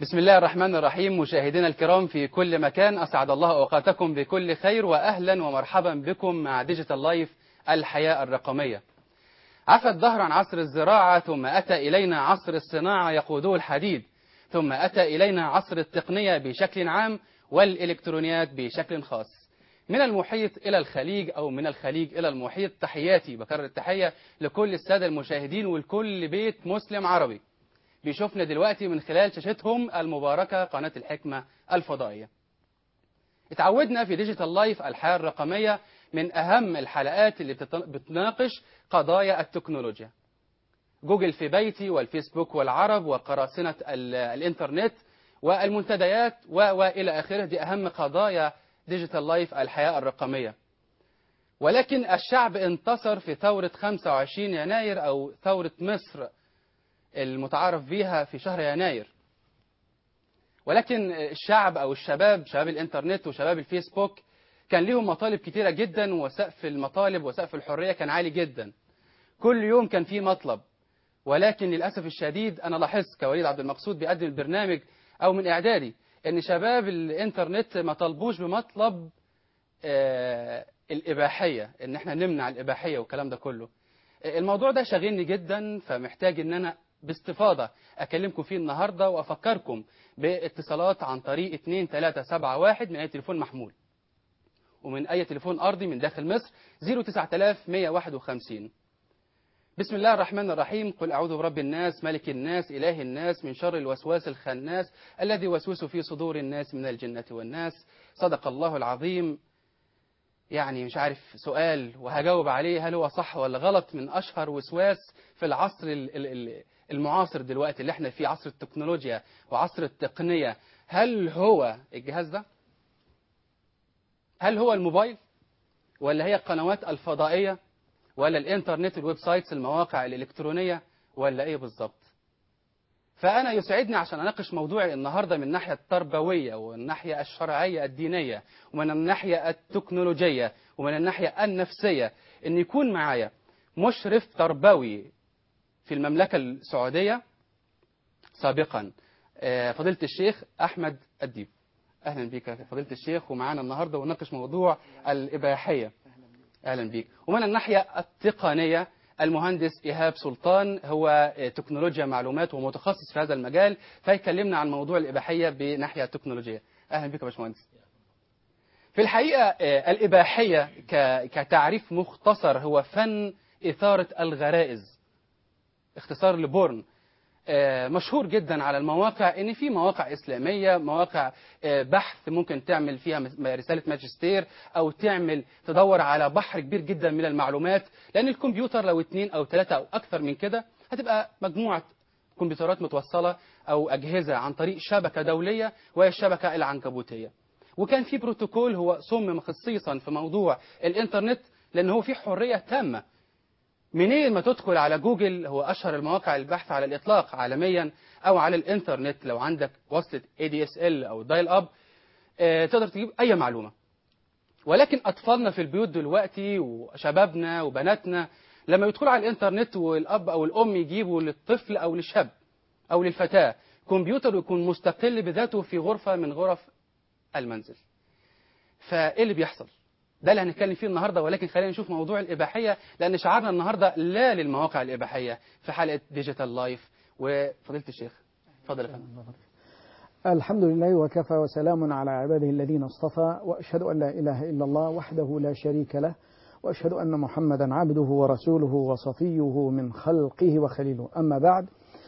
بسم الله الرحمن الرحيم مشاهدينا الكرام في كل مكان أسعد الله أوقاتكم بكل خير وأهلا ومرحبا بكم مع ديجيتال لايف الحياة الرقمية عفى الدهر عن عصر الزراعة ثم أتى إلينا عصر الصناعة يقوده الحديد ثم أتى إلينا عصر التقنية بشكل عام والإلكترونيات بشكل خاص من المحيط إلى الخليج أو من الخليج إلى المحيط تحياتي بكرر التحية لكل السادة المشاهدين ولكل بيت مسلم عربي بيشوفنا دلوقتي من خلال شاشتهم المباركة قناة الحكمة الفضائية اتعودنا في ديجيتال لايف الحياة الرقمية من أهم الحلقات اللي بتناقش قضايا التكنولوجيا جوجل في بيتي والفيسبوك والعرب وقراصنة الإنترنت والمنتديات وإلى آخره دي أهم قضايا ديجيتال لايف الحياة الرقمية ولكن الشعب انتصر في ثورة 25 يناير أو ثورة مصر المتعارف بيها في شهر يناير ولكن الشعب أو الشباب شباب الإنترنت وشباب الفيسبوك كان ليهم مطالب كتيرة جدا وسقف المطالب وسقف الحرية كان عالي جدا كل يوم كان فيه مطلب ولكن للأسف الشديد أنا لاحظت كوليد عبد المقصود بيقدم البرنامج أو من إعدادي إن شباب الإنترنت ما طلبوش بمطلب آه الإباحية إن إحنا نمنع الإباحية والكلام ده كله الموضوع ده شاغلني جدا فمحتاج إن أنا باستفاضة أكلمكم فيه النهاردة وأفكركم باتصالات عن طريق 2371 من أي تليفون محمول ومن أي تليفون أرضي من داخل مصر 09151 بسم الله الرحمن الرحيم قل أعوذ برب الناس ملك الناس إله الناس من شر الوسواس الخناس الذي وسوس في صدور الناس من الجنة والناس صدق الله العظيم يعني مش عارف سؤال وهجاوب عليه هل هو صح ولا غلط من أشهر وسواس في العصر المعاصر دلوقتي اللي احنا فيه عصر التكنولوجيا وعصر التقنية هل هو الجهاز ده هل هو الموبايل ولا هي القنوات الفضائية ولا الانترنت الويب سايتس المواقع الإلكترونية ولا ايه بالظبط فأنا يسعدني عشان أناقش موضوعي النهاردة من الناحية التربوية ومن الناحية الشرعية الدينية ومن الناحية التكنولوجية ومن الناحية النفسية أن يكون معايا مشرف تربوي في المملكة السعودية سابقا فضيلة الشيخ أحمد الديب أهلا بك فضيلة الشيخ ومعانا النهاردة ونناقش موضوع الإباحية أهلا بك ومن الناحية التقنية المهندس إيهاب سلطان هو تكنولوجيا معلومات ومتخصص في هذا المجال فيكلمنا عن موضوع الإباحية بناحية تكنولوجية أهلا بك يا باشمهندس في الحقيقة الإباحية كتعريف مختصر هو فن إثارة الغرائز اختصار لبورن مشهور جدا على المواقع ان في مواقع اسلاميه مواقع بحث ممكن تعمل فيها رساله ماجستير او تعمل تدور على بحر كبير جدا من المعلومات لان الكمبيوتر لو اثنين او ثلاثه او اكثر من كده هتبقى مجموعه كمبيوترات متوصله او اجهزه عن طريق شبكه دوليه وهي الشبكه العنكبوتيه وكان في بروتوكول هو صمم خصيصا في موضوع الانترنت لان هو في حريه تامه منين ما تدخل على جوجل هو أشهر المواقع البحث على الإطلاق عالميا أو على الإنترنت لو عندك وصلة ADSL أو دايل أب اه تقدر تجيب أي معلومة ولكن أطفالنا في البيوت دلوقتي وشبابنا وبناتنا لما يدخلوا على الإنترنت والأب أو الأم يجيبوا للطفل أو للشاب أو للفتاة كمبيوتر يكون مستقل بذاته في غرفة من غرف المنزل فإيه اللي بيحصل؟ ده اللي هنتكلم فيه النهاردة ولكن خلينا نشوف موضوع الإباحية لأن شعارنا النهاردة لا للمواقع الإباحية في حلقة ديجيتال لايف وفضيلة الشيخ اتفضل يا فندم الحمد لله وكفى وسلام على عباده الذين اصطفى وأشهد أن لا إله إلا الله وحده لا شريك له وأشهد أن محمدا عبده ورسوله وصفيه من خلقه وخليله أما بعد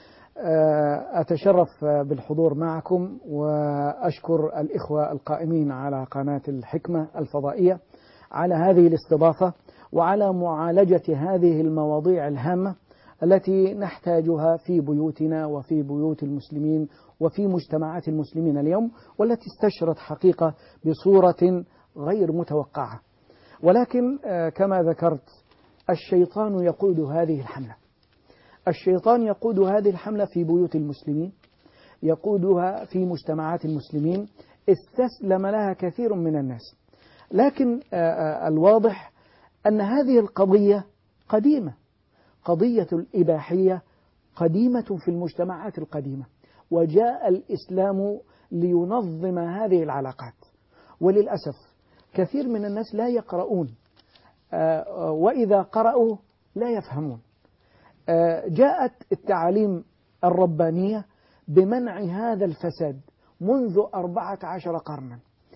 أتشرف بالحضور معكم وأشكر الإخوة القائمين على قناة الحكمة الفضائية على هذه الاستضافة وعلى معالجة هذه المواضيع الهامة التي نحتاجها في بيوتنا وفي بيوت المسلمين وفي مجتمعات المسلمين اليوم والتي استشرت حقيقة بصورة غير متوقعة ولكن كما ذكرت الشيطان يقود هذه الحملة الشيطان يقود هذه الحملة في بيوت المسلمين يقودها في مجتمعات المسلمين استسلم لها كثير من الناس لكن الواضح أن هذه القضية قديمة قضية الإباحية قديمة في المجتمعات القديمة وجاء الإسلام لينظم هذه العلاقات وللأسف كثير من الناس لا يقرؤون آه، وإذا قرأوا لا يفهمون آه، جاءت التعاليم الربانية بمنع هذا الفساد منذ أربعة عشر قرنا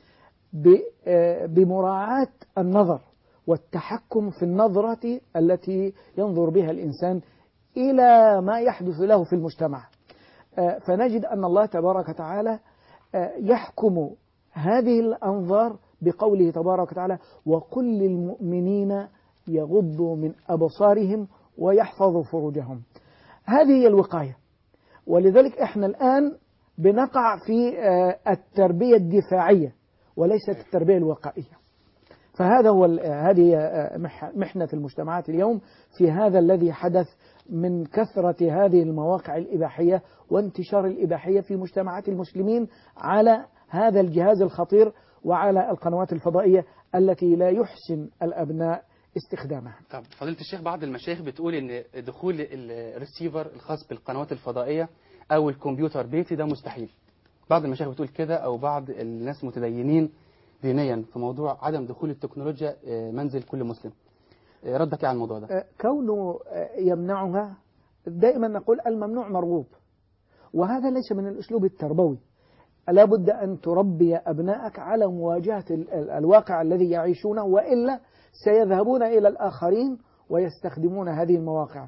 ب- آه، بمراعاة النظر والتحكم في النظرة التي ينظر بها الإنسان إلى ما يحدث له في المجتمع آه، فنجد أن الله تبارك وتعالى آه، يحكم هذه الأنظار بقوله تبارك وتعالى وقل للمؤمنين يغضوا من أبصارهم ويحفظوا فروجهم هذه هي الوقاية ولذلك احنا الآن بنقع في آه، التربية الدفاعية وليست التربية الوقائية فهذا هو ال- هذه آه، مح- محنة المجتمعات اليوم في هذا الذي حدث من كثرة هذه المواقع الإباحية وانتشار الإباحية في مجتمعات المسلمين على هذا الجهاز الخطير وعلى القنوات الفضائية التي لا يحسن الأبناء استخدامها طب فضيلة الشيخ بعض المشايخ بتقول ان دخول الريسيفر الخاص بالقنوات الفضائية او الكمبيوتر بيتي ده مستحيل بعض المشايخ بتقول كده او بعض الناس متدينين دينيا في موضوع عدم دخول التكنولوجيا آه، منزل كل مسلم آه، ردك إيه على الموضوع ده آه، كونه آه، يمنعها دائما نقول الممنوع مرغوب وهذا ليس من الأسلوب التربوي لا بد أن تربي أبنائك على مواجهة ال- ال- الواقع الذي يعيشونه وإلا سيذهبون إلى الآخرين ويستخدمون هذه المواقع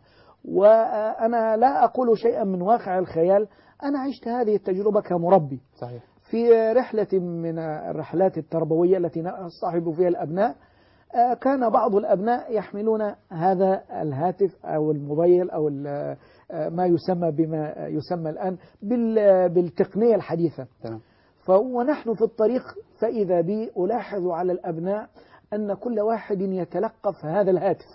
وأنا لا أقول شيئا من واقع الخيال أنا عشت هذه التجربة كمربي صحيح في رحلة من الرحلات التربوية التي نصطحب فيها الأبناء آه، كان بعض الأبناء يحملون هذا الهاتف أو الموبايل أو ال- آه، ما يسمى بما يسمى الآن بال- بالتقنية الحديثة تمام ف- ونحن في الطريق فإذا بي ألاحظ على الأبناء أن كل واحد يتلقف هذا الهاتف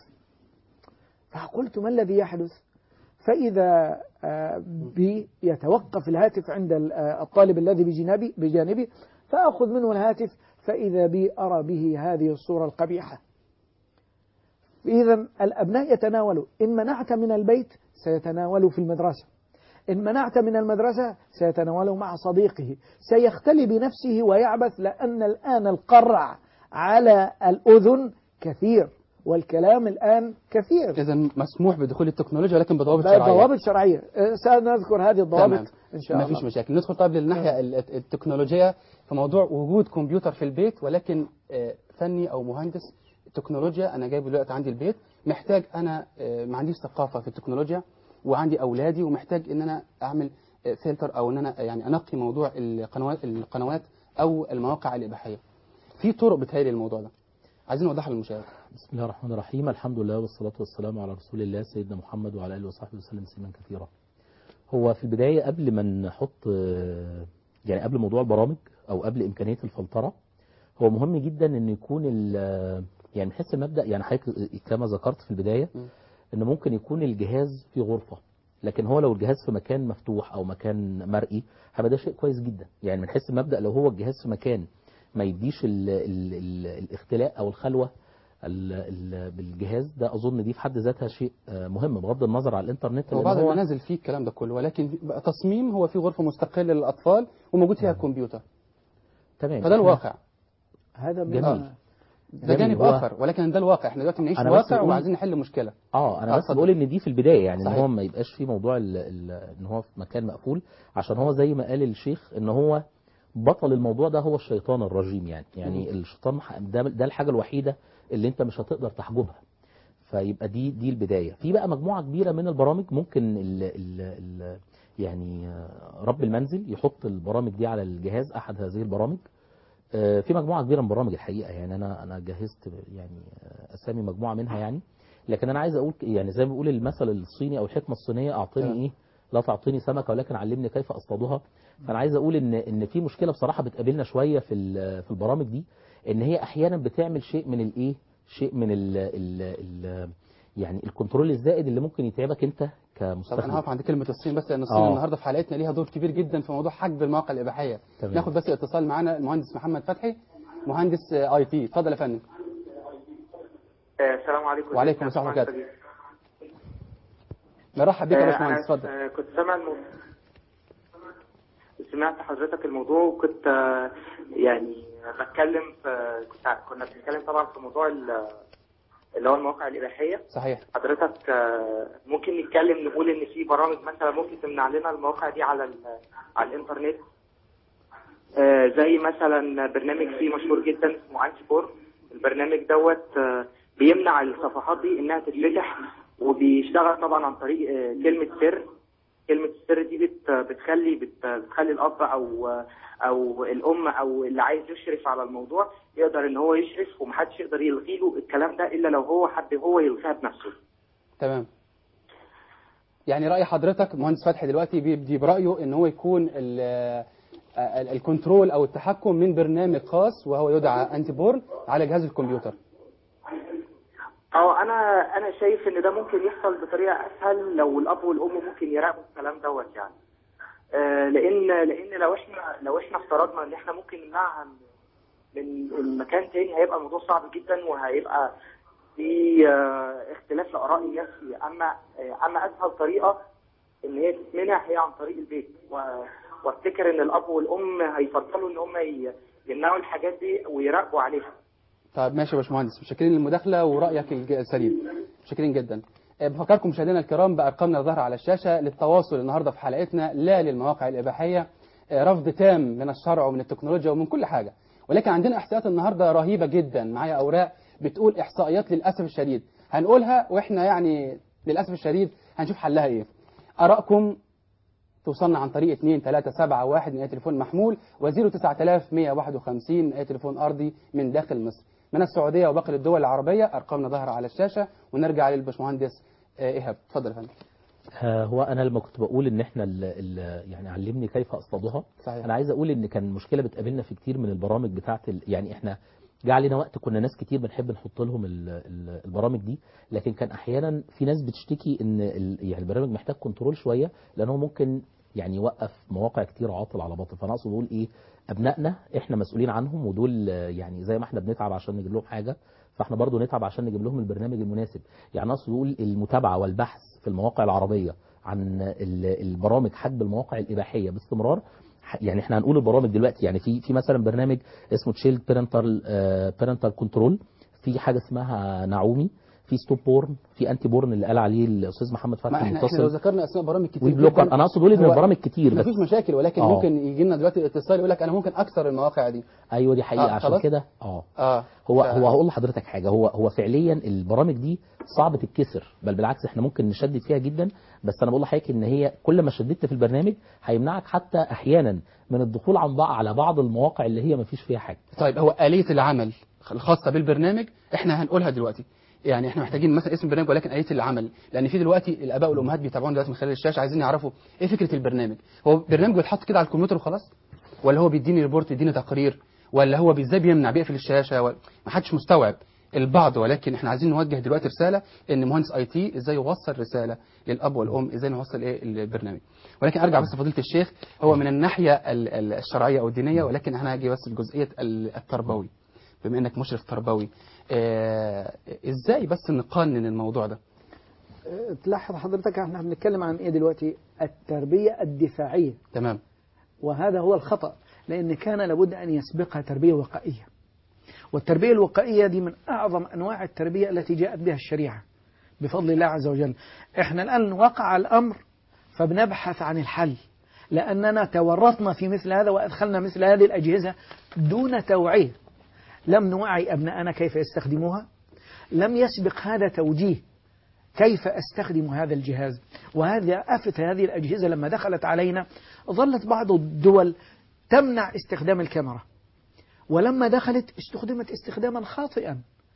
فقلت ما الذي يحدث فإذا آه، بي يتوقف الهاتف عند ال- آه، الطالب الذي بجانبي بجانبي فأخذ منه الهاتف فإذا بي أرى به هذه الصورة القبيحة إذا الأبناء يتناولوا إن منعت من البيت سيتناولوا في المدرسة إن منعت من المدرسة سيتناوله مع صديقه سيختلي بنفسه ويعبث لأن الآن القرع على الأذن كثير والكلام الآن كثير إذا مسموح بدخول التكنولوجيا ولكن بضوابط شرعية ضوابط شرعية أه، سنذكر هذه الضوابط تمام. إن شاء ما الله فيش مشاكل ندخل طيب للناحية ال- التكنولوجية في موضوع وجود كمبيوتر في البيت ولكن آه، فني أو مهندس تكنولوجيا أنا جايبه دلوقتي عندي البيت محتاج أنا آه، ما عنديش ثقافة في التكنولوجيا وعندي أولادي ومحتاج إن أنا أعمل آه، فلتر أو إن أنا يعني أنقي موضوع القنوات القنوات أو المواقع الإباحية في طرق بتهيألي الموضوع ده عايزين نوضحها للمشاهد بسم الله الرحمن الرحيم الحمد لله والصلاة والسلام على رسول الله سيدنا محمد وعلى آله وصحبه وسلم تسليما كثيرا هو في البداية قبل ما نحط آه، يعني قبل موضوع البرامج أو قبل إمكانية الفلترة هو مهم جدا أن يكون ال- يعني نحس المبدأ يعني حضرتك كما ذكرت في البداية م. أن ممكن يكون الجهاز في غرفة لكن هو لو الجهاز في مكان مفتوح أو مكان مرئي هيبقى ده شيء كويس جدا يعني بنحس المبدأ لو هو الجهاز في مكان ما يديش ال ال ال الاختلاء أو الخلوة ال- ال- بالجهاز ده اظن دي في حد ذاتها شيء آه، مهم بغض النظر على الانترنت لأن وبعض هو المنازل فيه الكلام ده كله ولكن بقى تصميم هو في غرفة مستقلة للأطفال وموجود فيها كمبيوتر تمام فده إحنا- الواقع هذا من جميل. ده جميل. جانب هو- آخر ولكن ده الواقع احنا دلوقتي بنعيش أنا بس واقع بقول- وعايزين نحل مشكلة اه انا آه، بس اتفضل. بقول ان دي في البدايه يعني صحيح. ان هو ما يبقاش في موضوع ال ال ان هو في مكان مقفول عشان هو زي ما قال الشيخ ان هو بطل الموضوع ده هو الشيطان الرجيم يعني يعني الشيطان ح- ده, ده الحاجه الوحيده اللي انت مش هتقدر تحجبها فيبقى دي دي البدايه في بقى مجموعه كبيره من البرامج ممكن ال ال ال يعني آه، رب المنزل يحط البرامج دي على الجهاز احد هذه البرامج آه، في مجموعه كبيره من البرامج الحقيقه يعني انا انا جهزت يعني آه، اسامي مجموعه منها يعني لكن انا عايز اقول يعني زي ما بيقول المثل الصيني او الحكمه الصينيه اعطني تمام. ايه لا تعطيني سمكه ولكن علمني كيف اصطادها فانا عايز اقول ان ان في مشكله بصراحه بتقابلنا شويه في ال- في البرامج دي ان هي احيانا بتعمل شيء من الايه شيء من ال ال ال يعني الكنترول الزائد اللي ممكن يتعبك انت طب انا كمستخدم هقف عند كلمة الصين بس لأن الصين آه. النهاردة في حلقتنا ليها دور كبير جدا في موضوع حجب المواقع الإباحية تمام. ناخد بس اتصال معانا المهندس محمد فتحي مهندس آه، اي تي اتفضل يا فندم آه، السلام عليكم وعليكم السلام ورحمة الله مرحب بك يا آه، باشمهندس أنا اتفضل آه، كنت سامع المو... سمعت حضرتك الموضوع وكنت آه، يعني بتكلم في كنت كنا بنتكلم طبعا في موضوع ال- اللي هو المواقع الإباحية صحيح حضرتك آه، ممكن نتكلم نقول إن في برامج مثلا ممكن تمنع لنا المواقع دي على ال- على الإنترنت آه، زي مثلا برنامج فيه مشهور جدا اسمه انتي بور البرنامج دوت آه، بيمنع الصفحات دي انها تتفتح وبيشتغل طبعا عن طريق آه، كلمة سر كلمة السر دي بت بتخلي بت بتخلي الأب أو أو الأم أو اللي عايز يشرف على الموضوع يقدر إن هو يشرف ومحدش يقدر يلغي له الكلام ده إلا لو هو حب هو يلغيها بنفسه. تمام يعني رأي حضرتك مهندس فتحي دلوقتي بيبدي برأيه ان هو يكون ال- ال- الكنترول او التحكم من برنامج خاص وهو يدعى انتي بورن على جهاز الكمبيوتر اه انا انا شايف ان ده ممكن يحصل بطريقه اسهل لو الاب والام ممكن يراقبوا الكلام دوت يعني آه لان لان لو احنا لو احنا افترضنا ان احنا ممكن نمنعها من من مكان تاني هيبقى الموضوع صعب جدا وهيبقى في آه اختلاف لاراء الناس فيه اما آه اما اسهل طريقه ان هي تتمنع هي عن طريق البيت و- وافتكر ان الاب والام هيفضلوا ان هم ي- يمنعوا الحاجات دي ويراقبوا عليها طيب ماشي يا باشمهندس متشكرين للمداخله ورأيك الج- السليم متشكرين جدا آه، بفكركم مشاهدينا الكرام بأرقامنا الظاهرة على الشاشة للتواصل النهاردة في حلقتنا لا للمواقع الإباحية آه، رفض تام من الشرع ومن التكنولوجيا ومن كل حاجة ولكن عندنا إحصائيات النهاردة رهيبة جدا معايا أوراق بتقول إحصائيات للأسف الشديد هنقولها وإحنا يعني للأسف الشديد هنشوف حلها إيه آرائكم توصلنا عن طريق 2 3 7 1 من اي تليفون محمول و09151 من اي تليفون ارضي من داخل مصر من السعوديه وباقي الدول العربيه ارقامنا ظاهره على الشاشه ونرجع للباشمهندس آه، ايهاب اتفضل يا فندم آه، هو انا لما كنت بقول ان احنا ال ال يعني علمني كيف اصطادها صحيح انا عايز اقول ان كان مشكله بتقابلنا في كتير من البرامج بتاعه ال... يعني احنا جه علينا وقت كنا ناس كتير بنحب نحط لهم ال... ال... البرامج دي لكن كان احيانا في ناس بتشتكي ان ال... يعني البرنامج محتاج كنترول شويه لان هو ممكن يعني يوقف مواقع كتير عاطل على باطل فانا اقصد اقول ايه ابنائنا احنا مسؤولين عنهم ودول آه، يعني زي ما احنا بنتعب عشان نجيب لهم حاجه فاحنا برضو نتعب عشان نجيب لهم البرنامج المناسب يعني اقصد اقول المتابعه والبحث في المواقع العربيه عن ال- البرامج حجب المواقع الاباحيه باستمرار ح- يعني احنا هنقول البرامج دلوقتي يعني في في مثلا برنامج اسمه تشيلد بيرنتال بيرنتال كنترول في حاجه اسمها نعومي في ستوب بورن في انتي بورن اللي قال عليه الاستاذ محمد ما فتحي احنا احنا لو المتصل ذكرنا اسماء برامج كتير وبلوكر جدا انا اقصد اقول ان هو البرامج كتير بس مفيش مشاكل ولكن آه. ممكن يجي لنا دلوقتي اتصال يقول لك انا ممكن اكسر المواقع دي ايوه دي حقيقه آه، عشان خلاص. كده اه اه هو ف- هو هقول لحضرتك حاجه هو هو فعليا البرامج دي صعب تتكسر بل بالعكس احنا ممكن نشدد فيها جدا بس انا بقول لحضرتك ان هي كل ما شددت في البرنامج هيمنعك حتى احيانا من الدخول عن بعض على بعض المواقع اللي هي ما فيش فيها حاجه طيب هو آلية العمل الخاصة بالبرنامج احنا هنقولها دلوقتي يعني احنا محتاجين مثلا اسم البرنامج ولكن آلية العمل لأن في دلوقتي الآباء والأمهات بيتابعونا دلوقتي من خلال الشاشة عايزين يعرفوا ايه فكرة البرنامج هو برنامج بيتحط كده على الكمبيوتر وخلاص ولا هو بيديني ريبورت يديني تقرير ولا هو ازاي بيمنع بيقفل الشاشة ولا ما حدش مستوعب البعض ولكن احنا عايزين نوجه دلوقتي رسالة ان مهندس اي تي ازاي يوصل رسالة للاب والام ازاي نوصل ايه البرنامج ولكن ارجع بس لفضيله الشيخ هو من الناحية ال- ال- الشرعية او الدينية ولكن انا هاجي بس لجزئية ال- التربوي بما انك مشرف تربوي آه، ازاي بس نقنن الموضوع ده أه، تلاحظ حضرتك احنا بنتكلم عن ايه دلوقتي التربية الدفاعية تمام وهذا هو الخطأ لأن كان لابد أن يسبقها تربية وقائية والتربية الوقائية دي من أعظم أنواع التربية التي جاءت بها الشريعة بفضل الله عز وجل احنا الآن وقع الأمر فبنبحث عن الحل لأننا تورطنا في مثل هذا وأدخلنا مثل هذه الأجهزة دون توعية لم نوعي أبناءنا كيف يستخدموها لم يسبق هذا توجيه كيف أستخدم هذا الجهاز وهذا آفة هذه الأجهزة لما دخلت علينا ظلت بعض الدول تمنع استخدام الكاميرا ولما دخلت استخدمت استخداما خاطئا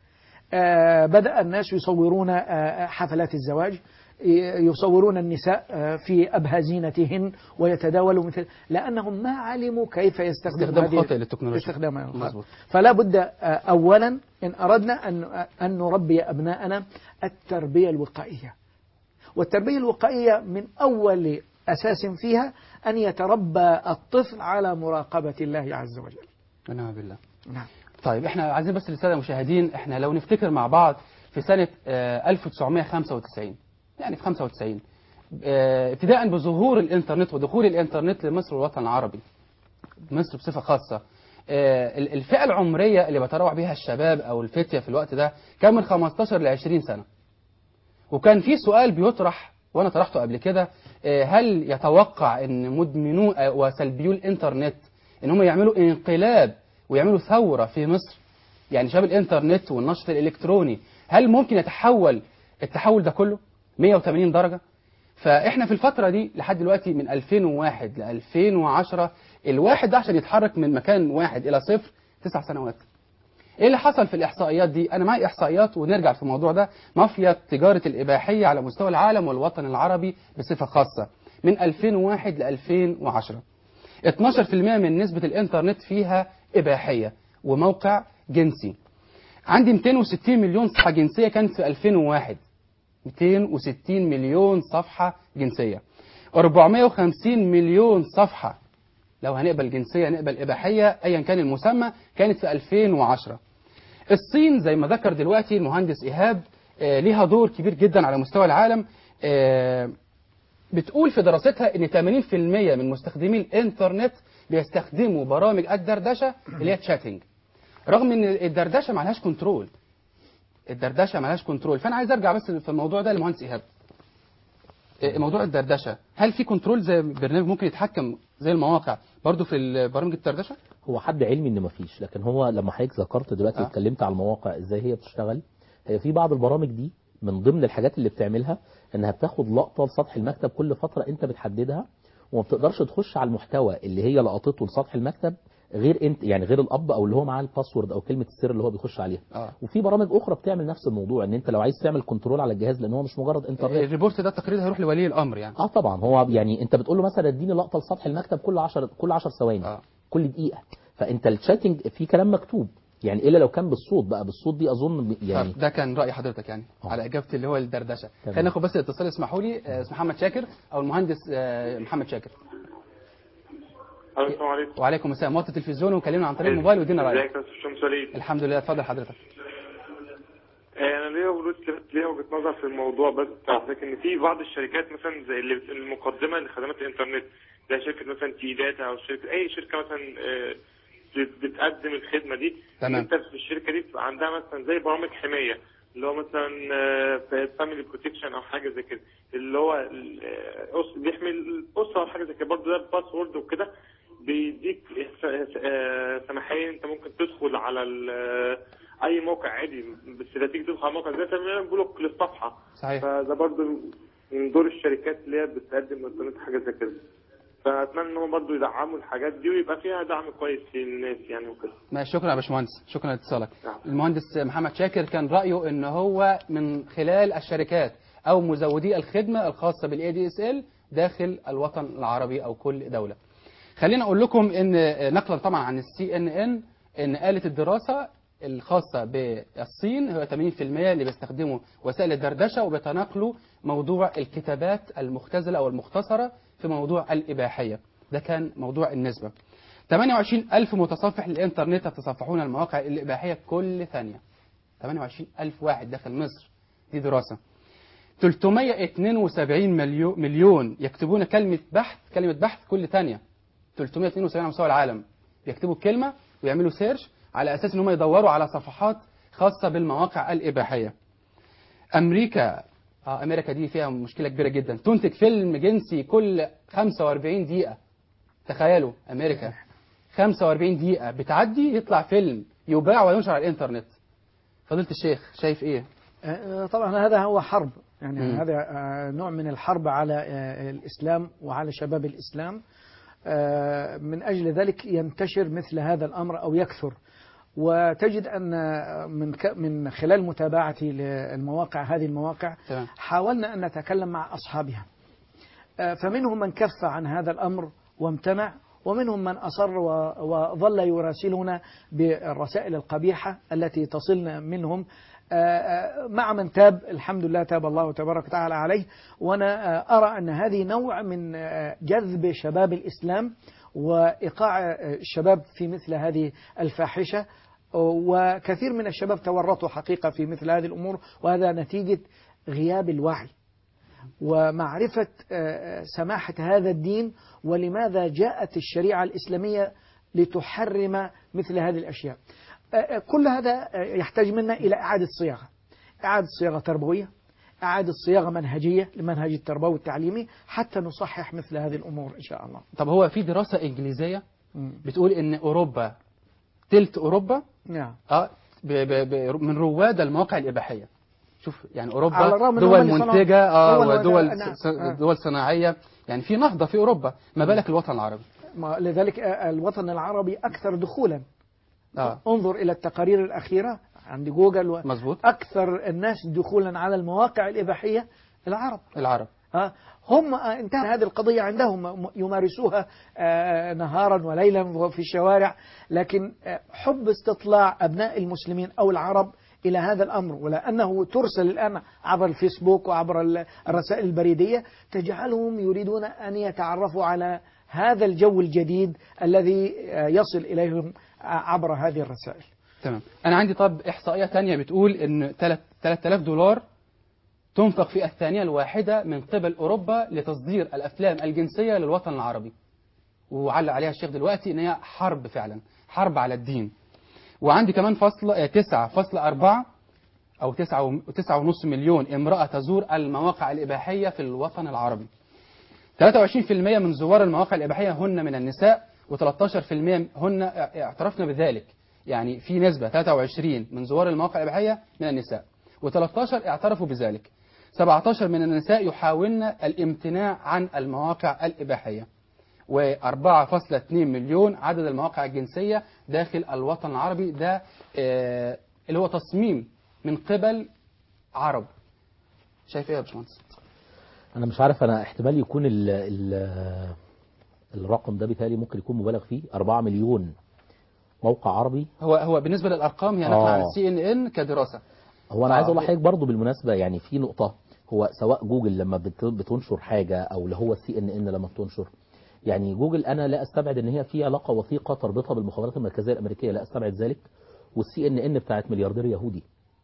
آه بدأ الناس يصورون آه حفلات الزواج ي- يصورون النساء آه في أبهى زينتهن ويتداولوا مثل لأنهم ما علموا كيف يستخدموا استخدام هذه- خاطئ للتكنولوجيا استخدام خاطئ. مظبوط فلا بد آه، أولا إن أردنا أن أن نربي أبناءنا التربية الوقائية والتربية الوقائية من أول أساس فيها أن يتربى الطفل على مراقبة الله عز وجل ونعم بالله نعم طيب احنا عايزين بس للساده المشاهدين احنا لو نفتكر مع بعض في سنة آه، 1995 يعني في 95 آه، ابتداء بظهور الانترنت ودخول الانترنت لمصر والوطن العربي مصر بصفه خاصه آه، ال- الفئه العمريه اللي بيتراوح بها الشباب او الفتيه في الوقت ده كان من 15 ل 20 سنه وكان في سؤال بيطرح وانا طرحته قبل كده آه، هل يتوقع ان مدمنو آه، وسلبيو الانترنت ان هم يعملوا انقلاب ويعملوا ثوره في مصر يعني شباب الانترنت والنشط الالكتروني هل ممكن يتحول التحول ده كله 180 درجه فاحنا في الفتره دي لحد دلوقتي من 2001 ل 2010 الواحد ده عشان يتحرك من مكان واحد الى صفر تسع سنوات ايه اللي حصل في الاحصائيات دي انا معي احصائيات ونرجع في الموضوع ده مافيا تجاره الاباحيه على مستوى العالم والوطن العربي بصفه خاصه من 2001 ل 2010 12% من نسبه الانترنت فيها اباحيه وموقع جنسي عندي 260 مليون صفحه جنسيه كانت في 2001 260 مليون صفحه جنسيه 450 مليون صفحه لو هنقبل جنسيه نقبل اباحيه ايا كان المسمى كانت في 2010 الصين زي ما ذكر دلوقتي المهندس ايهاب آه، ليها دور كبير جدا على مستوى العالم آه، بتقول في دراستها ان 80% من مستخدمي الانترنت بيستخدموا برامج الدردشه اللي هي تشاتنج رغم ان الدردشه ما لهاش كنترول الدردشه ما لهاش كنترول فانا عايز ارجع بس في الموضوع ده للمهندس ايهاب آه، موضوع الدردشه هل في كنترول زي برنامج ممكن يتحكم زي المواقع برضو في برامج الدردشه هو حد علمي ان مفيش لكن هو لما حضرتك ذكرت دلوقتي آه. اتكلمت على المواقع ازاي هي بتشتغل هي في بعض البرامج دي من ضمن الحاجات اللي بتعملها انها بتاخد لقطه لسطح المكتب كل فتره انت بتحددها وما بتقدرش تخش على المحتوى اللي هي لقطته لسطح المكتب غير انت يعني غير الاب او اللي هو معاه الباسورد او كلمه السر اللي هو بيخش عليها اه وفي برامج اخرى بتعمل نفس الموضوع ان انت لو عايز تعمل كنترول على الجهاز لان هو مش مجرد انترنت الريبورت ده التقرير هيروح لولي الامر يعني اه طبعا هو يعني انت بتقول له مثلا اديني لقطه لسطح المكتب كل 10 كل 10 ثواني اه كل دقيقه فانت الشاتنج في كلام مكتوب يعني الا لو كان بالصوت بقى بالصوت دي اظن ب- يعني طب ده كان راي حضرتك يعني آه. على اجابتي اللي هو الدردشه تمام. خلينا ناخد بس الاتصال اسمحوا لي آه، اسمه محمد شاكر او المهندس آه، محمد شاكر الو السلام عليكم وعليكم السلام وطي التلفزيون وكلمنا عن طريق الموبايل وادينا رايك ازيك يا استاذ شمس وليد الحمد لله اتفضل حضرتك آه، انا ليا وجهة ليا وجهة نظر في الموضوع بس حضرتك ان في بعض الشركات مثلا زي اللي المقدمه لخدمات الانترنت زي شركه مثلا تي داتا او شركه اي شركه مثلا آه، بت- بتقدم الخدمه دي تمام. انت في الشركه دي بتبقى عندها مثلا زي برامج حمايه اللي هو مثلا فاميلي بروتكشن او حاجه زي كده اللي هو ال- آه، أس- بيحمي الاسره او حاجه زي كده برضه ده باسورد وكده بيديك س- آه، سماحيه انت ممكن تدخل على ال- آه، اي موقع عادي بس لا تيجي تدخل على موقع زي تعمل بلوك للصفحه صحيح فده برضه من دور الشركات اللي هي بتقدم انترنت حاجه زي كده فاتمنى ان هم برضه يدعموا الحاجات دي ويبقى فيها دعم كويس للناس يعني وكده ماشي شكرا يا باشمهندس شكرا لاتصالك نعم. المهندس محمد شاكر كان رايه ان هو من خلال الشركات او مزودي الخدمه الخاصه بالاي دي اس ال داخل الوطن العربي او كل دوله خلينا اقول لكم ان نقلا طبعا عن السي ان ان ان قالت الدراسه الخاصه بالصين هو 80% اللي بيستخدموا وسائل الدردشه وبيتناقلوا موضوع الكتابات المختزله او المختصره في موضوع الاباحيه ده كان موضوع النسبه 28 ألف متصفح للإنترنت يتصفحون المواقع الإباحية كل ثانية 28 ألف واحد داخل مصر دي دراسة 372 مليون, مليون يكتبون كلمة بحث كلمة بحث كل ثانية 372 على مستوى العالم بيكتبوا كلمة ويعملوا سيرش على أساس إن هم يدوروا على صفحات خاصة بالمواقع الإباحية أمريكا آه أمريكا دي فيها مشكلة كبيرة جدا تنتج فيلم جنسي كل 45 دقيقة تخيلوا أمريكا 45 دقيقة بتعدي يطلع فيلم يباع وينشر على الإنترنت فضيلة الشيخ شايف إيه؟ آه، طبعا هذا هو حرب يعني مم. هذا آه، نوع من الحرب على آه، الإسلام وعلى شباب الإسلام آه، من أجل ذلك ينتشر مثل هذا الأمر أو يكثر وتجد أن من ك- من خلال متابعتي للمواقع هذه المواقع تمام حاولنا أن نتكلم مع أصحابها آه، فمنهم من كف عن هذا الأمر وامتنع ومنهم من أصر و- وظل يراسلنا بالرسائل القبيحة التي تصلنا منهم آه، آه، مع من تاب الحمد لله تاب الله تبارك وتعالى عليه وأنا آه، أرى أن هذه نوع من آه، جذب شباب الإسلام وإيقاع آه، الشباب في مثل هذه الفاحشة وكثير من الشباب تورطوا حقيقة في مثل هذه الأمور وهذا نتيجة غياب الوعي ومعرفة آه، سماحة هذا الدين ولماذا جاءت الشريعة الإسلامية لتحرم مثل هذه الأشياء آه، آه، كل هذا آه، يحتاج منا إلى إعادة صياغة إعادة صياغة تربوية إعادة صياغة منهجية لمنهج التربوي والتعليمي حتى نصحح مثل هذه الأمور إن شاء الله طب هو في دراسة إنجليزية مم. بتقول إن أوروبا تلت أوروبا نعم اه ب ب ب من رواد المواقع الإباحية شوف يعني على أوروبا الرغم إن هم دول اللي صنعوا- منتجة اه هو اللي- ودول نعم. س- آه. دول صناعية يعني في نهضة في أوروبا ما بالك الوطن العربي ما- لذلك آه، الوطن العربي أكثر دخولا اه انظر إلى التقارير الأخيرة عند جوجل و... مظبوط أكثر الناس دخولا على المواقع الإباحية العرب العرب ها هم آه، انتهت هذه القضية عندهم م- يمارسوها آه، نهارا وليلا في الشوارع لكن آه، حب استطلاع أبناء المسلمين أو العرب إلى هذا الأمر ولأنه ترسل الآن عبر الفيسبوك وعبر ال- الرسائل البريدية تجعلهم يريدون أن يتعرفوا على هذا الجو الجديد الذي آه، يصل إليهم آه، عبر هذه الرسائل تمام أنا عندي طب إحصائية تانية بتقول إن 3000 دولار تنفق في الثانية الواحدة من قبل أوروبا لتصدير الأفلام الجنسية للوطن العربي وعلق عليها الشيخ دلوقتي إن هي حرب فعلا حرب على الدين وعندي كمان فصل آه، 9.4 أو 9 9.5 مليون امرأة تزور المواقع الإباحية في الوطن العربي 23% من زوار المواقع الإباحية هن من النساء و13% هن اعترفنا بذلك يعني في نسبة 23 من زوار المواقع الإباحية من النساء و13 اعترفوا بذلك 17 من النساء يحاولن الامتناع عن المواقع الإباحية و4.2 مليون عدد المواقع الجنسية داخل الوطن العربي ده آه، اللي هو تصميم من قبل عرب شايف ايه يا باشمهندس؟ انا مش عارف انا احتمال يكون ال ال الرقم ده بالتالي ممكن يكون مبالغ فيه 4 مليون موقع عربي هو هو بالنسبه للارقام هي نقل عن آه. السي ان ان كدراسه هو انا آه. عايز اقول لحضرتك برضه بالمناسبه يعني في نقطه هو سواء جوجل لما بت- بتنشر حاجه او اللي هو السي ان ان لما بتنشر يعني جوجل انا لا استبعد ان هي في علاقه وثيقه تربطها بالمخابرات المركزيه الامريكيه لا استبعد ذلك والسي ان ان بتاعت ملياردير يهودي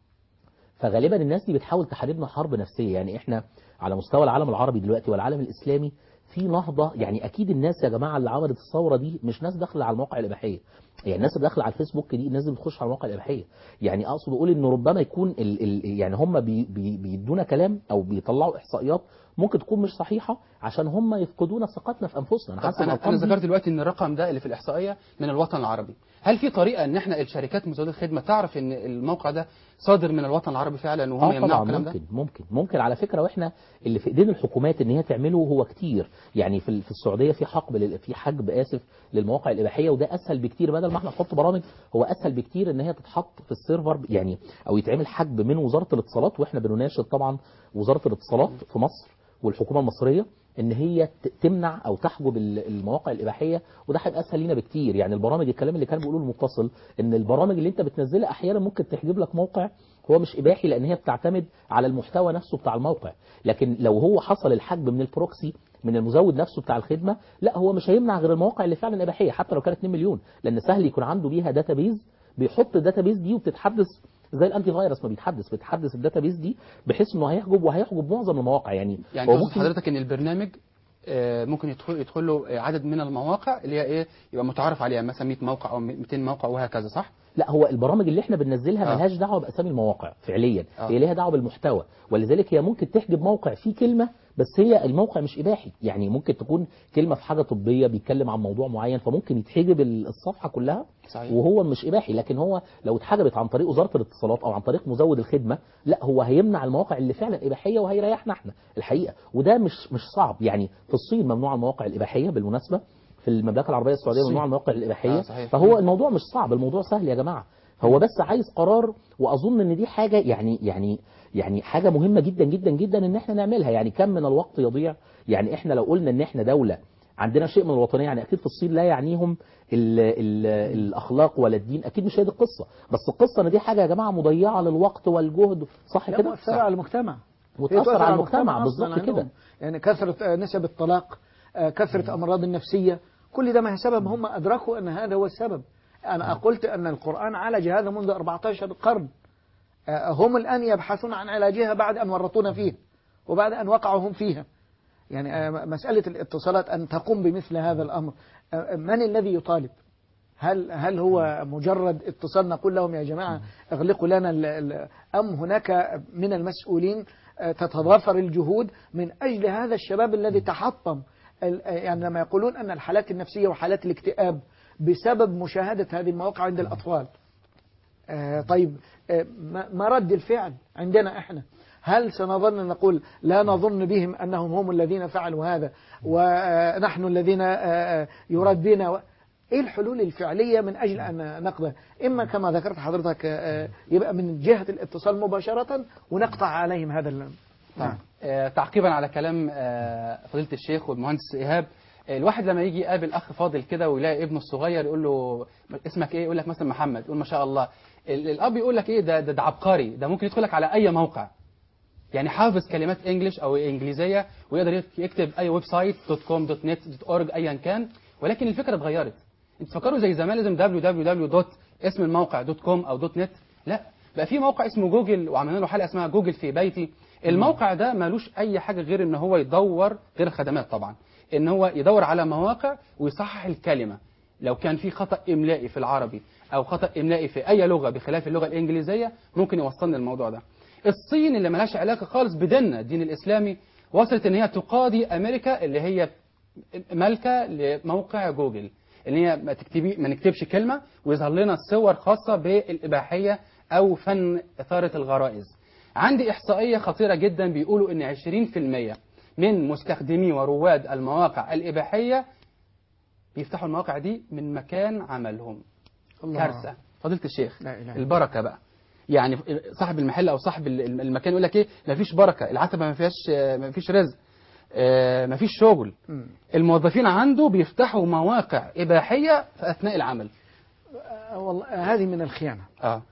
فغالبا الناس دي بتحاول تحاربنا حرب نفسيه يعني احنا على مستوى العالم العربي دلوقتي والعالم الاسلامي في نهضه يعني اكيد الناس يا جماعه اللي عملت الثوره دي مش ناس داخله على المواقع الاباحيه يعني الناس اللي داخله على الفيسبوك دي الناس اللي بتخش على المواقع الاباحيه يعني اقصد اقول ان ربما يكون ال ال يعني هم بي بي بيدونا كلام او بيطلعوا احصائيات ممكن تكون مش صحيحه عشان هم يفقدونا ثقتنا في انفسنا طب حاسس انا الأرقام انا دي- ذكرت دلوقتي ان الرقم ده اللي في الاحصائيه من الوطن العربي هل في طريقه ان احنا الشركات مزودة الخدمه تعرف ان الموقع ده صادر من الوطن العربي فعلا وهم اه يمنعوا طبعا الكلام ده ممكن ممكن ممكن على فكره واحنا اللي في ايدين الحكومات ان هي تعمله هو كتير يعني في في السعوديه في حقب لل- في حجب اسف للمواقع الاباحيه وده اسهل بكتير بدل ما احنا نحط برامج هو اسهل بكتير ان هي تتحط في السيرفر يعني او يتعمل حجب من وزاره الاتصالات واحنا بنناشد طبعا وزاره الاتصالات في مصر والحكومه المصريه ان هي ت- تمنع او تحجب ال- المواقع الاباحيه وده هيبقى اسهل لينا بكتير يعني البرامج الكلام اللي كان بيقوله المتصل ان البرامج اللي انت بتنزلها احيانا ممكن تحجب لك موقع هو مش اباحي لان هي بتعتمد على المحتوى نفسه بتاع الموقع لكن لو هو حصل الحجب من البروكسي من المزود نفسه بتاع الخدمه لا هو مش هيمنع غير المواقع اللي فعلا اباحيه حتى لو كانت 2 مليون لان سهل يكون عنده بيها داتابيز بيحط الداتابيز دي وبتتحدث زي الانتي فيروس ما بيتحدث بتحدث الداتابيز دي بحيث انه هيحجب وهيحجب معظم المواقع يعني يعني هو تقصد حضرتك ان البرنامج آه، ممكن يدخل يدخل له آه، عدد من المواقع اللي هي ايه يبقى متعارف عليها مثلا 100 موقع او 200 موقع وهكذا صح؟ لا هو البرامج اللي احنا بننزلها آه. ملهاش دعوه باسامي المواقع فعليا آه. هي ليها دعوه بالمحتوى ولذلك هي ممكن تحجب موقع فيه كلمه بس هي الموقع مش اباحي يعني ممكن تكون كلمه في حاجه طبيه بيتكلم عن موضوع معين فممكن يتحجب الصفحه كلها صحيح وهو مش اباحي لكن هو لو اتحجبت عن طريق وزاره الاتصالات او عن طريق مزود الخدمه لا هو هيمنع المواقع اللي فعلا اباحيه وهيريحنا احنا الحقيقه وده مش مش صعب يعني في الصين ممنوع المواقع الاباحيه بالمناسبه في المملكه العربيه السعوديه الصين. ممنوع المواقع الاباحيه آه، صحيح. فهو الموضوع مش صعب الموضوع سهل يا جماعه هو بس عايز قرار واظن ان دي حاجه يعني يعني يعني حاجه مهمه جدا جدا جدا ان احنا نعملها يعني كم من الوقت يضيع يعني احنا لو قلنا ان احنا دوله عندنا شيء من الوطنيه يعني اكيد في الصين لا يعنيهم ال ال الاخلاق ولا الدين اكيد مش هي دي القصه بس القصه ان دي حاجه يا جماعه مضيعه للوقت والجهد صح لا كده مؤثرة على المجتمع هي وتاثر تؤثر على المجتمع أصلاً بالظبط عندهم. كده يعني كثرة آه، نسب الطلاق آه، كثرة أمراض النفسية كل ده ما هي سبب هم أدركوا أن هذا هو السبب أنا قلت أن القرآن عالج هذا منذ 14 قرن آه، هم الآن يبحثون عن علاجها بعد أن ورطونا فيه وبعد أن وقعوا هم فيها يعني آه، مسألة الاتصالات أن تقوم بمثل هذا الأمر آه، من الذي يطالب هل هل هو مجرد اتصال نقول لهم يا جماعة اغلقوا لنا ال- ال- أم هناك من المسؤولين آه، تتضافر الجهود من أجل هذا الشباب الذي تحطم ال- آه، يعني لما يقولون أن الحالات النفسية وحالات الاكتئاب بسبب مشاهدة هذه المواقع عند الأطفال آه، طيب آه، ما ما رد الفعل عندنا احنا هل سنظل نقول لا نظن بهم انهم هم الذين فعلوا هذا ونحن الذين آه، آه، يراد بنا و... ايه الحلول الفعليه من اجل ان نقضي اما كما ذكرت حضرتك آه، آه، يبقى من جهه الاتصال مباشره ونقطع عليهم هذا ال... نعم آه، تعقيبا على كلام آه، فضيلة الشيخ والمهندس إيهاب آه، الواحد لما يجي يقابل أخ فاضل كده ويلاقي ابنه الصغير يقول له اسمك إيه يقول لك مثلا محمد يقول ما شاء الله ال- الأب يقول لك إيه ده ده, ده عبقري ده ممكن يدخلك على أي موقع يعني حافظ كلمات انجلش او انجليزيه ويقدر يك- يكتب اي ويب سايت دوت كوم دوت نت دوت اورج ايا كان ولكن الفكره اتغيرت انت تفكروا زي زمان لازم www دوت اسم الموقع دوت كوم او دوت نت لا بقى في موقع اسمه جوجل وعملنا له حلقه اسمها جوجل في بيتي الموقع ده مالوش اي حاجه غير ان هو يدور غير الخدمات طبعا ان هو يدور على مواقع ويصحح الكلمه لو كان في خطا املائي في العربي او خطا املائي في اي لغه بخلاف اللغه الانجليزيه ممكن يوصلنا للموضوع ده الصين اللي ملهاش علاقه خالص بديننا الدين الاسلامي وصلت ان هي تقاضي امريكا اللي هي مالكه لموقع جوجل ان هي ما تكتبي ما نكتبش كلمه ويظهر لنا صور خاصه بالاباحيه او فن اثاره الغرائز عندي احصائيه خطيره جدا بيقولوا ان 20% من مستخدمي ورواد المواقع الاباحيه بيفتحوا المواقع دي من مكان عملهم الله. كارثه فضيله الشيخ لا إله إلا البركه بقى يعني صاحب المحل او صاحب ال- المكان يقول لك ايه مفيش بركه العتبه ما فيهاش ما فيش رزق آه، ما فيش شغل مم. الموظفين عنده بيفتحوا مواقع اباحيه في اثناء العمل آه، والله آه، هذه من الخيانه اه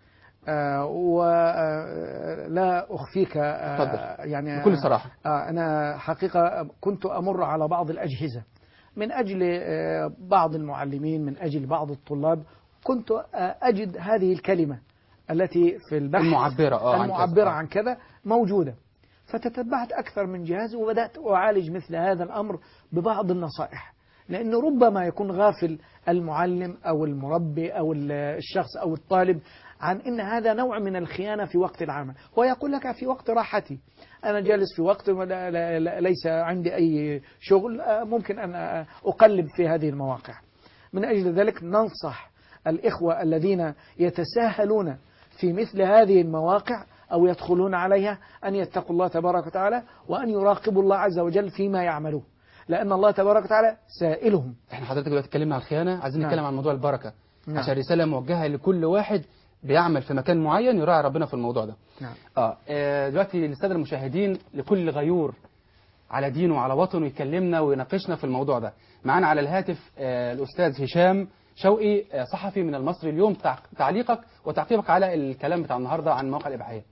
ولا أخفيك آه، اتفضل. يعني بكل صراحة. آه، أنا حقيقة كنت أمر على بعض الأجهزة من أجل آه، بعض المعلمين من أجل بعض الطلاب كنت آه، أجد هذه الكلمة التي في البحث المعبرة، آه، عن كذا. المعبرة آه. عن كذا موجودة فتتبعت أكثر من جهاز وبدأت أعالج مثل هذا الأمر ببعض النصائح لأنه ربما يكون غافل المعلم أو المربي أو ال- الشخص أو الطالب عن أن هذا نوع من الخيانة في وقت العمل ويقول لك في وقت راحتي أنا جالس في وقت ولا- لا- لا- ليس عندي أي شغل آه، ممكن أن آه، أقلب في هذه المواقع من أجل ذلك ننصح الإخوة الذين يتساهلون في مثل هذه المواقع أو يدخلون عليها أن يتقوا الله تبارك وتعالى وأن يراقبوا الله عز وجل فيما يعملون لأن الله تبارك وتعالى سائلهم احنا حضرتك دلوقتي اتكلمنا عن الخيانه عايزين نعم. نتكلم عن موضوع البركه نعم. عشان رساله موجهه لكل واحد بيعمل في مكان معين يراعي ربنا في الموضوع ده نعم. اه آه، دلوقتي للساده المشاهدين لكل غيور على دينه وعلى وطنه يكلمنا ويناقشنا في الموضوع ده معانا على الهاتف آه، الاستاذ هشام شوقي آه، صحفي من المصري اليوم تع- تعليقك وتعقيبك على الكلام بتاع النهارده عن مواقع الاباحيه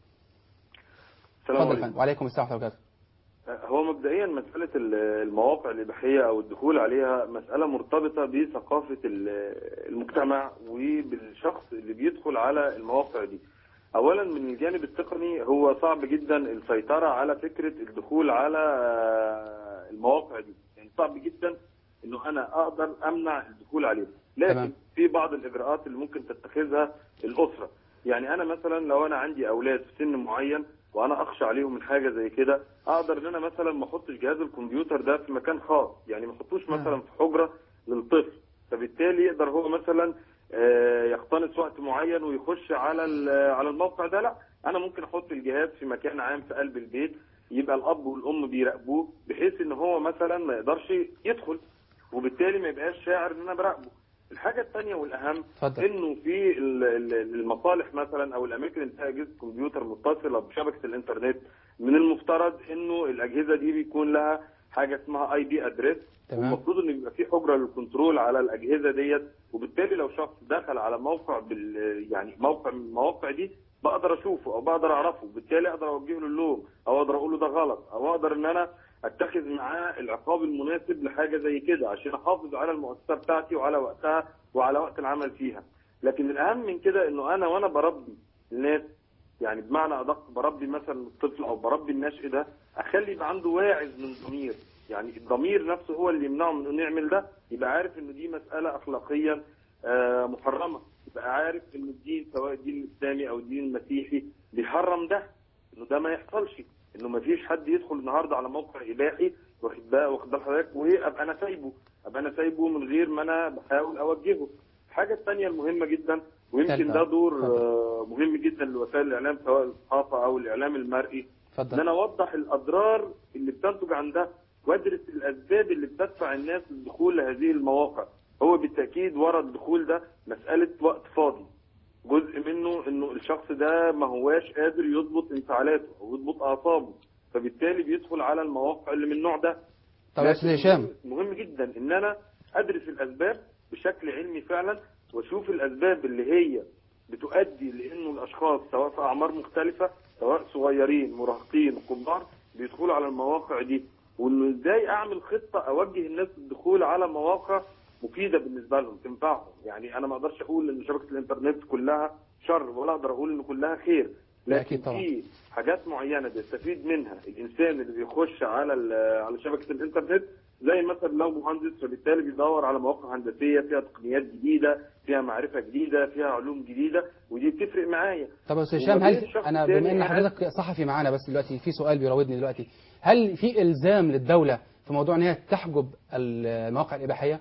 السلام اتفضل يا عليكم فندم وعليكم السلام ورحمه الله وبركاته هو مبدئيا مسألة ال- المواقع الإباحية أو الدخول عليها مسألة مرتبطة بثقافة ال- المجتمع وبالشخص اللي بيدخل على المواقع دي أولا من الجانب التقني هو صعب جدا السيطرة على فكرة الدخول على آه، المواقع دي يعني صعب جدا إنه أنا أقدر أمنع الدخول عليها لكن تمام. في بعض الإجراءات اللي ممكن تتخذها الأسرة يعني أنا مثلا لو أنا عندي أولاد في سن معين وانا اخشى عليهم من حاجه زي كده اقدر ان انا مثلا ما احطش جهاز الكمبيوتر ده في مكان خاص يعني ما احطوش مثلا في حجره للطفل فبالتالي يقدر هو مثلا آه، يقتنص وقت معين ويخش على ال- على الموقع ده لا انا ممكن احط الجهاز في مكان عام في قلب البيت يبقى الاب والام بيراقبوه بحيث ان هو مثلا ما يقدرش يدخل وبالتالي ما يبقاش شاعر ان انا براقبه الحاجه الثانيه والاهم اتفضل. انه في ال- ال- المصالح مثلا او الاماكن اللي فيها اجهزه كمبيوتر متصله بشبكه الانترنت من المفترض انه الاجهزه دي بيكون لها حاجه اسمها اي بي ادريس تمام. المفروض ان يبقى في حجره للكنترول على الاجهزه ديت وبالتالي لو شخص دخل على موقع بال يعني موقع من المواقع دي بقدر اشوفه او بقدر اعرفه بالتالي اقدر اوجه له اللوم او اقدر اقول له ده غلط او اقدر ان انا اتخذ معاه العقاب المناسب لحاجه زي كده عشان احافظ على المؤسسه بتاعتي وعلى وقتها وعلى وقت العمل فيها لكن الاهم من كده انه انا وانا بربي الناس يعني بمعنى ادق بربي مثلا الطفل او بربي النشء ده اخلي يبقى عنده واعظ من ضمير يعني الضمير نفسه هو اللي يمنعه من انه يعمل ده يبقى عارف انه دي مساله اخلاقيا آه، محرمه يبقى عارف ان الدين سواء الدين الاسلامي او الدين المسيحي بيحرم ده انه ده ما يحصلش انه ما فيش حد يدخل النهارده على موقع اباحي واخد بقى واخد بال حضرتك وابقى انا سايبه ابقى انا سايبه من غير ما انا بحاول اوجهه الحاجه الثانيه المهمه جدا ويمكن ثالثة. ده دور اتفضل. آه، مهم جدا لوسائل الاعلام سواء الصحافه او الاعلام المرئي ان اتفضل انا اوضح الاضرار اللي بتنتج عن ده وادرس الاسباب اللي بتدفع الناس للدخول لهذه المواقع هو بالتاكيد ورا الدخول ده مساله وقت فاضي جزء منه انه الشخص ده ما هواش قادر يضبط انفعالاته او يضبط اعصابه فبالتالي بيدخل على المواقع اللي من النوع ده طب يا استاذ لكن هشام مهم جدا ان انا ادرس الاسباب بشكل علمي فعلا واشوف الاسباب اللي هي بتؤدي لانه الاشخاص سواء في اعمار مختلفه سواء صغيرين مراهقين كبار بيدخلوا على المواقع دي وانه ازاي اعمل خطه اوجه الناس للدخول على مواقع مفيده بالنسبه لهم تنفعهم يعني انا ما اقدرش اقول ان شبكه الانترنت كلها شر ولا اقدر اقول ان كلها خير لا، لكن أكيد طبعا. في حاجات معينه بيستفيد منها الانسان اللي بيخش على ال- على شبكه الانترنت زي مثلا لو مهندس فبالتالي بيدور على مواقع هندسيه فيها تقنيات جديده فيها معرفه جديده فيها علوم جديده ودي بتفرق معايا طب يا استاذ هشام وما بين هل شخص انا تاني بما ان قاعد- حضرتك صحفي معانا بس دلوقتي في سؤال بيراودني دلوقتي هل في الزام للدوله في موضوع ان هي تحجب المواقع الاباحيه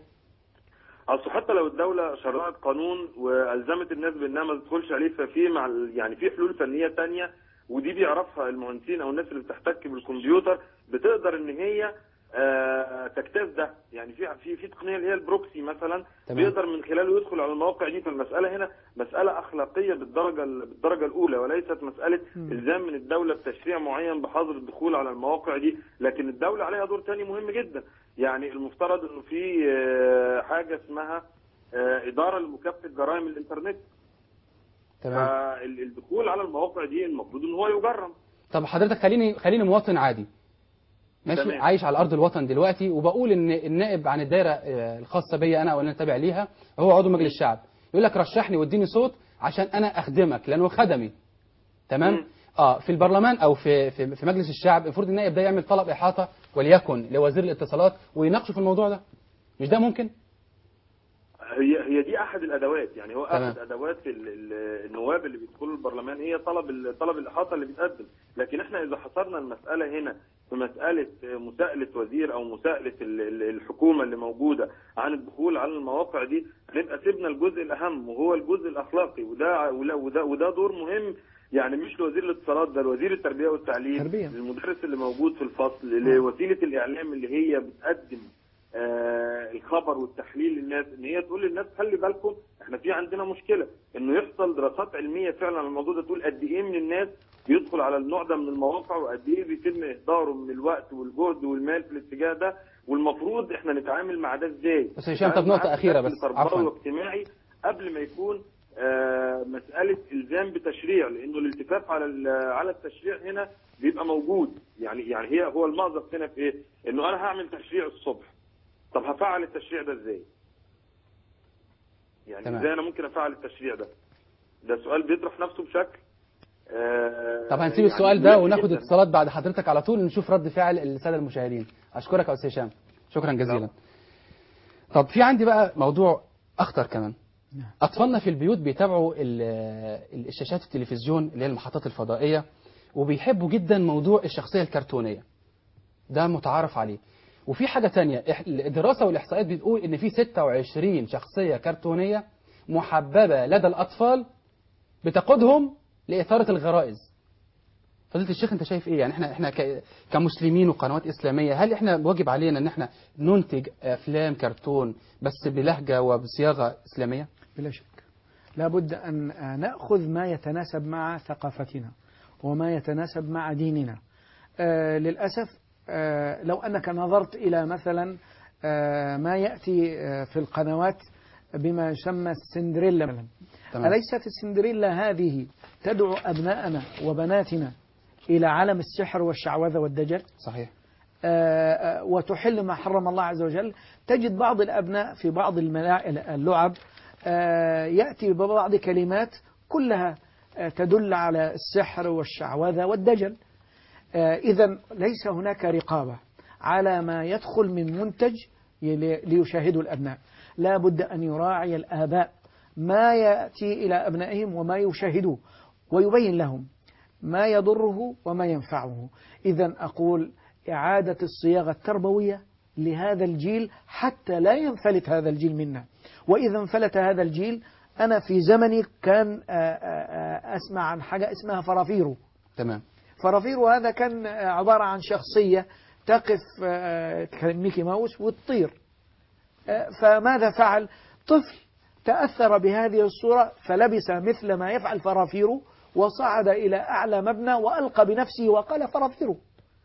اصل حتى لو الدوله شرعت قانون والزمت الناس بانها ما تدخلش عليه ففي مع ال- يعني في حلول فنيه تانية ودي بيعرفها المهندسين او الناس اللي بتحتك بالكمبيوتر بتقدر ان هي آه، تجتاز ده يعني في في في تقنيه اللي هي البروكسي مثلا تمام. بيقدر من خلاله يدخل على المواقع دي فالمساله هنا مساله اخلاقيه بالدرجه ال- بالدرجه الاولى وليست مساله الزام من الدوله بتشريع معين بحظر الدخول على المواقع دي لكن الدوله عليها دور تاني مهم جدا يعني المفترض انه في آه، حاجه اسمها آه، اداره لمكافحه جرائم الانترنت تمام فالدخول على المواقع دي المفروض ان هو يجرم طب حضرتك خليني خليني مواطن عادي ماشي تمام. عايش على ارض الوطن دلوقتي وبقول ان النائب عن الدايره آه، الخاصه بيا انا او اللي انا تابع ليها هو عضو مجلس الشعب يقول لك رشحني واديني صوت عشان انا اخدمك لانه خدمي تمام مم. اه في البرلمان او في في, في مجلس الشعب المفروض النائب ده يعمل طلب احاطه وليكن لوزير الاتصالات ويناقشوا في الموضوع ده مش ده ممكن هي هي دي احد الادوات يعني هو تمام. احد ادوات ال- ال- النواب اللي بيدخلوا البرلمان هي طلب ال- طلب الاحاطه اللي بيتقدم لكن احنا اذا حصرنا المساله هنا في مساله مساءله وزير او مساءله ال- ال- الحكومه اللي موجوده عن الدخول على المواقع دي هنبقى سيبنا الجزء الاهم وهو الجزء الاخلاقي وده ولا- وده وده دور مهم يعني مش لوزير الاتصالات ده لوزير التربيه والتعليم تربية. للمدرس اللي موجود في الفصل لوسيله الاعلام اللي هي بتقدم آه، الخبر والتحليل للناس ان هي تقول للناس خلي بالكم احنا في عندنا مشكله انه يحصل دراسات علميه فعلا على الموضوع ده تقول قد ايه من الناس بيدخل على النوع ده من المواقع وقد ايه بيتم اهداره من الوقت والجهد والمال في الاتجاه ده والمفروض احنا نتعامل مع ده ازاي؟ بس هشام، طب نتعامل نقطة معاه أخيرة بشكل بس، تربوي عفواً. واجتماعي قبل ما يكون آه، مساله الزام بتشريع لانه الالتفاف على ال- على التشريع هنا بيبقى موجود يعني يعني هي هو المأزق هنا في ايه؟ انه انا هعمل تشريع الصبح طب هفعل التشريع ده ازاي؟ يعني تمام. ازاي انا ممكن افعل التشريع ده؟ ده سؤال بيطرح نفسه بشكل آه طب هنسيب يعني السؤال ده مهم وناخد جداً. اتصالات بعد حضرتك على طول نشوف رد فعل الساده المشاهدين اشكرك يا استاذ هشام شكرا جزيلا نعم. طب في عندي بقى موضوع اخطر كمان نعم. اطفالنا في البيوت بيتابعوا ال- ال- الشاشات التلفزيون اللي هي المحطات الفضائيه وبيحبوا جدا موضوع الشخصيه الكرتونيه ده متعارف عليه وفي حاجه تانية إح- الدراسه والاحصائيات بتقول ان في 26 شخصيه كرتونيه محببه لدى الاطفال بتقودهم لاثاره الغرائز فضيلة الشيخ انت شايف ايه يعني احنا احنا ك- كمسلمين وقنوات اسلاميه هل احنا واجب علينا ان احنا ننتج افلام كرتون بس بلهجه وبصياغه اسلاميه بلا شك لابد أن نأخذ ما يتناسب مع ثقافتنا وما يتناسب مع ديننا آه للأسف آه لو أنك نظرت إلى مثلا آه ما يأتي آه في القنوات بما يسمى السندريلا مثلا تمام أليست السندريلا هذه تدعو أبناءنا وبناتنا إلى عالم السحر والشعوذة والدجل صحيح آه، آه، وتحل ما حرم الله عز وجل تجد بعض الأبناء في بعض الملا- اللعب آه، يأتي ببعض كلمات كلها آه، تدل على السحر والشعوذة والدجل إذا ليس هناك رقابة على ما يدخل من منتج يلي- ليشاهده الأبناء لا بد أن يراعي الآباء ما يأتي إلى أبنائهم وما يشاهدوه ويبين لهم ما يضره وما ينفعه إذا أقول إعادة الصياغة التربوية لهذا الجيل حتى لا ينفلت هذا الجيل منا وإذا انفلت هذا الجيل أنا في زمني كان آه، آه، آه، أسمع عن حاجة اسمها فرافيرو تمام فرافيرو هذا كان آه، عبارة عن شخصية تقف آه، كميكي ماوس وتطير آه، فماذا فعل طفل تأثر بهذه الصورة فلبس مثل ما يفعل فرافيرو وصعد إلى أعلى مبنى وألقى بنفسه وقال فرافيرو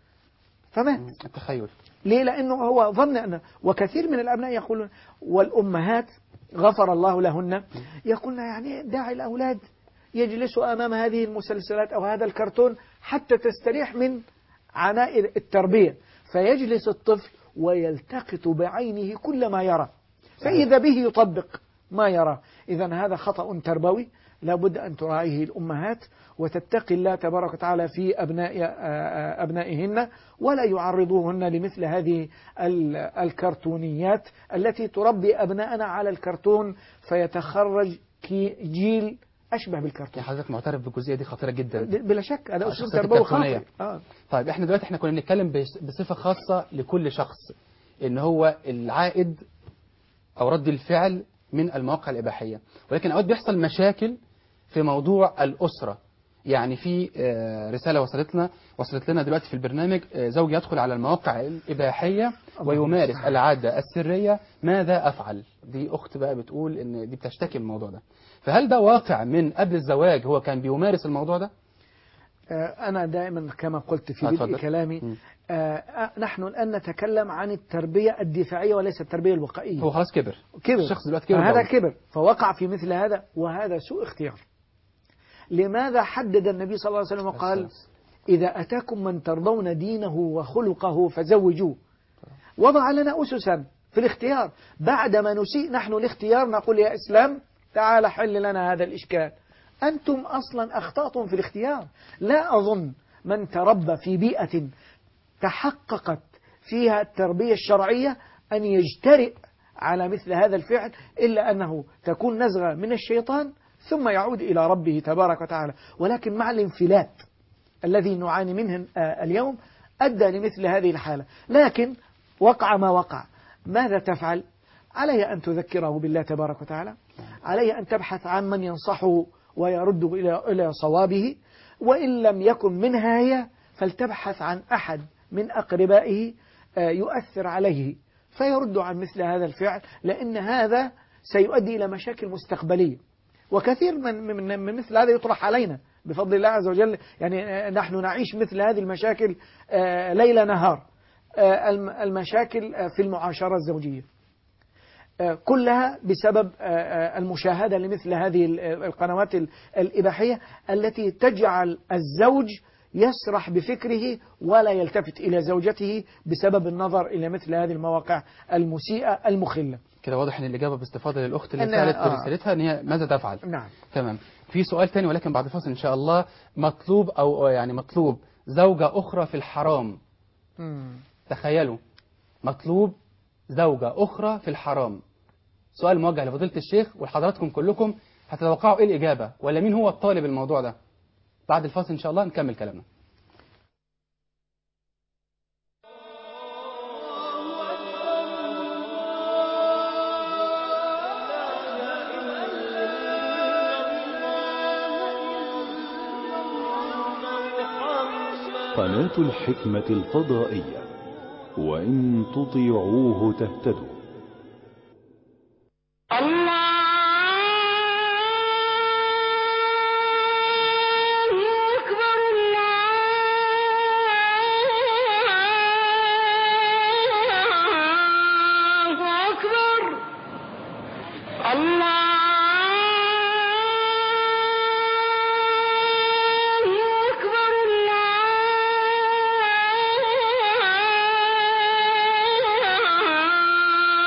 فمات التخيل ليه لأنه هو ظن أن وكثير من الأبناء يقولون والأمهات غفر الله لهن يقولن يعني داعي الأولاد يجلسوا أمام هذه المسلسلات أو هذا الكرتون حتى تستريح من عناء التربية فيجلس الطفل ويلتقط بعينه كل ما يرى فإذا به يطبق ما يرى إذا هذا خطأ تربوي لابد أن تراعيه الأمهات وتتقي الله تبارك وتعالى في أبناء أبنائهن ولا يعرضوهن لمثل هذه ال- الكرتونيات التي تربي أبناءنا على الكرتون فيتخرج كي- جيل أشبه بالكرتون يعني حضرتك معترف بالجزئيه دي خطيره جدا بلا شك هذا آه، أسلوب شخصية تربوي الكرتونية. خاطئ آه. طيب احنا دلوقتي احنا كنا بنتكلم بس- بصفه خاصه لكل شخص ان هو العائد او رد الفعل من المواقع الاباحيه ولكن اوقات بيحصل مشاكل في موضوع الاسره يعني في آه، رساله وصلت لنا وصلت لنا دلوقتي في البرنامج آه، زوجي يدخل على المواقع الاباحيه ويمارس العاده السريه ماذا افعل دي اخت بقى بتقول ان دي بتشتكي من الموضوع ده فهل ده واقع من قبل الزواج هو كان بيمارس الموضوع ده آه، أنا دائما كما قلت في آه، بدء اتفضل. كلامي مم. آه، آه، نحن الآن نتكلم عن التربية الدفاعية وليس التربية الوقائية هو خلاص كبر كبر الشخص دلوقتي كبر هذا بقى. كبر فوقع في مثل هذا وهذا سوء اختيار لماذا حدد النبي صلى الله عليه وسلم وقال إذا أتاكم من ترضون دينه وخلقه فزوجوه وضع لنا أسسا في الاختيار بعدما نسيء نحن الاختيار نقول يا إسلام تعال حل لنا هذا الإشكال أنتم أصلا أخطأتم في الاختيار لا أظن من تربى في بيئة تحققت فيها التربية الشرعية أن يجترئ على مثل هذا الفعل إلا أنه تكون نزغة من الشيطان ثم يعود إلى ربه تبارك وتعالى ولكن مع الانفلات الذي نعاني منه آه، اليوم أدى لمثل هذه الحالة لكن وقع ما وقع ماذا تفعل علي أن تذكره بالله تبارك وتعالى علي أن تبحث عن من ينصحه ويرده إلى إلى صوابه وإن لم يكن منها هي فلتبحث عن أحد من أقربائه آه، يؤثر عليه فيرد عن مثل هذا الفعل لأن هذا سيؤدي إلى مشاكل مستقبلية وكثير من, من, من مثل هذا يطرح علينا بفضل الله عز وجل يعني آه، نحن نعيش مثل هذه المشاكل آه، ليل نهار آه، الم- المشاكل آه، في المعاشرة الزوجية آه، كلها بسبب آه، آه، المشاهدة لمثل هذه ال- القنوات ال- الإباحية التي تجعل الزوج يسرح بفكره ولا يلتفت إلى زوجته بسبب النظر إلى مثل هذه المواقع المسيئة المخلة كده واضح ان الاجابه باستفاضه للاخت اللي إنها- سالت آه. برسالتها ان هي ماذا تفعل نعم تمام في سؤال تاني ولكن بعد فاصل ان شاء الله مطلوب او يعني مطلوب زوجه اخرى في الحرام مم. تخيلوا مطلوب زوجه اخرى في الحرام سؤال موجه لفضيله الشيخ ولحضراتكم كلكم هتتوقعوا ايه الاجابه ولا مين هو الطالب الموضوع ده بعد الفاصل ان شاء الله نكمل كلامنا قناة الحكمة الفضائية وإن تطيعوه تهتدوا الله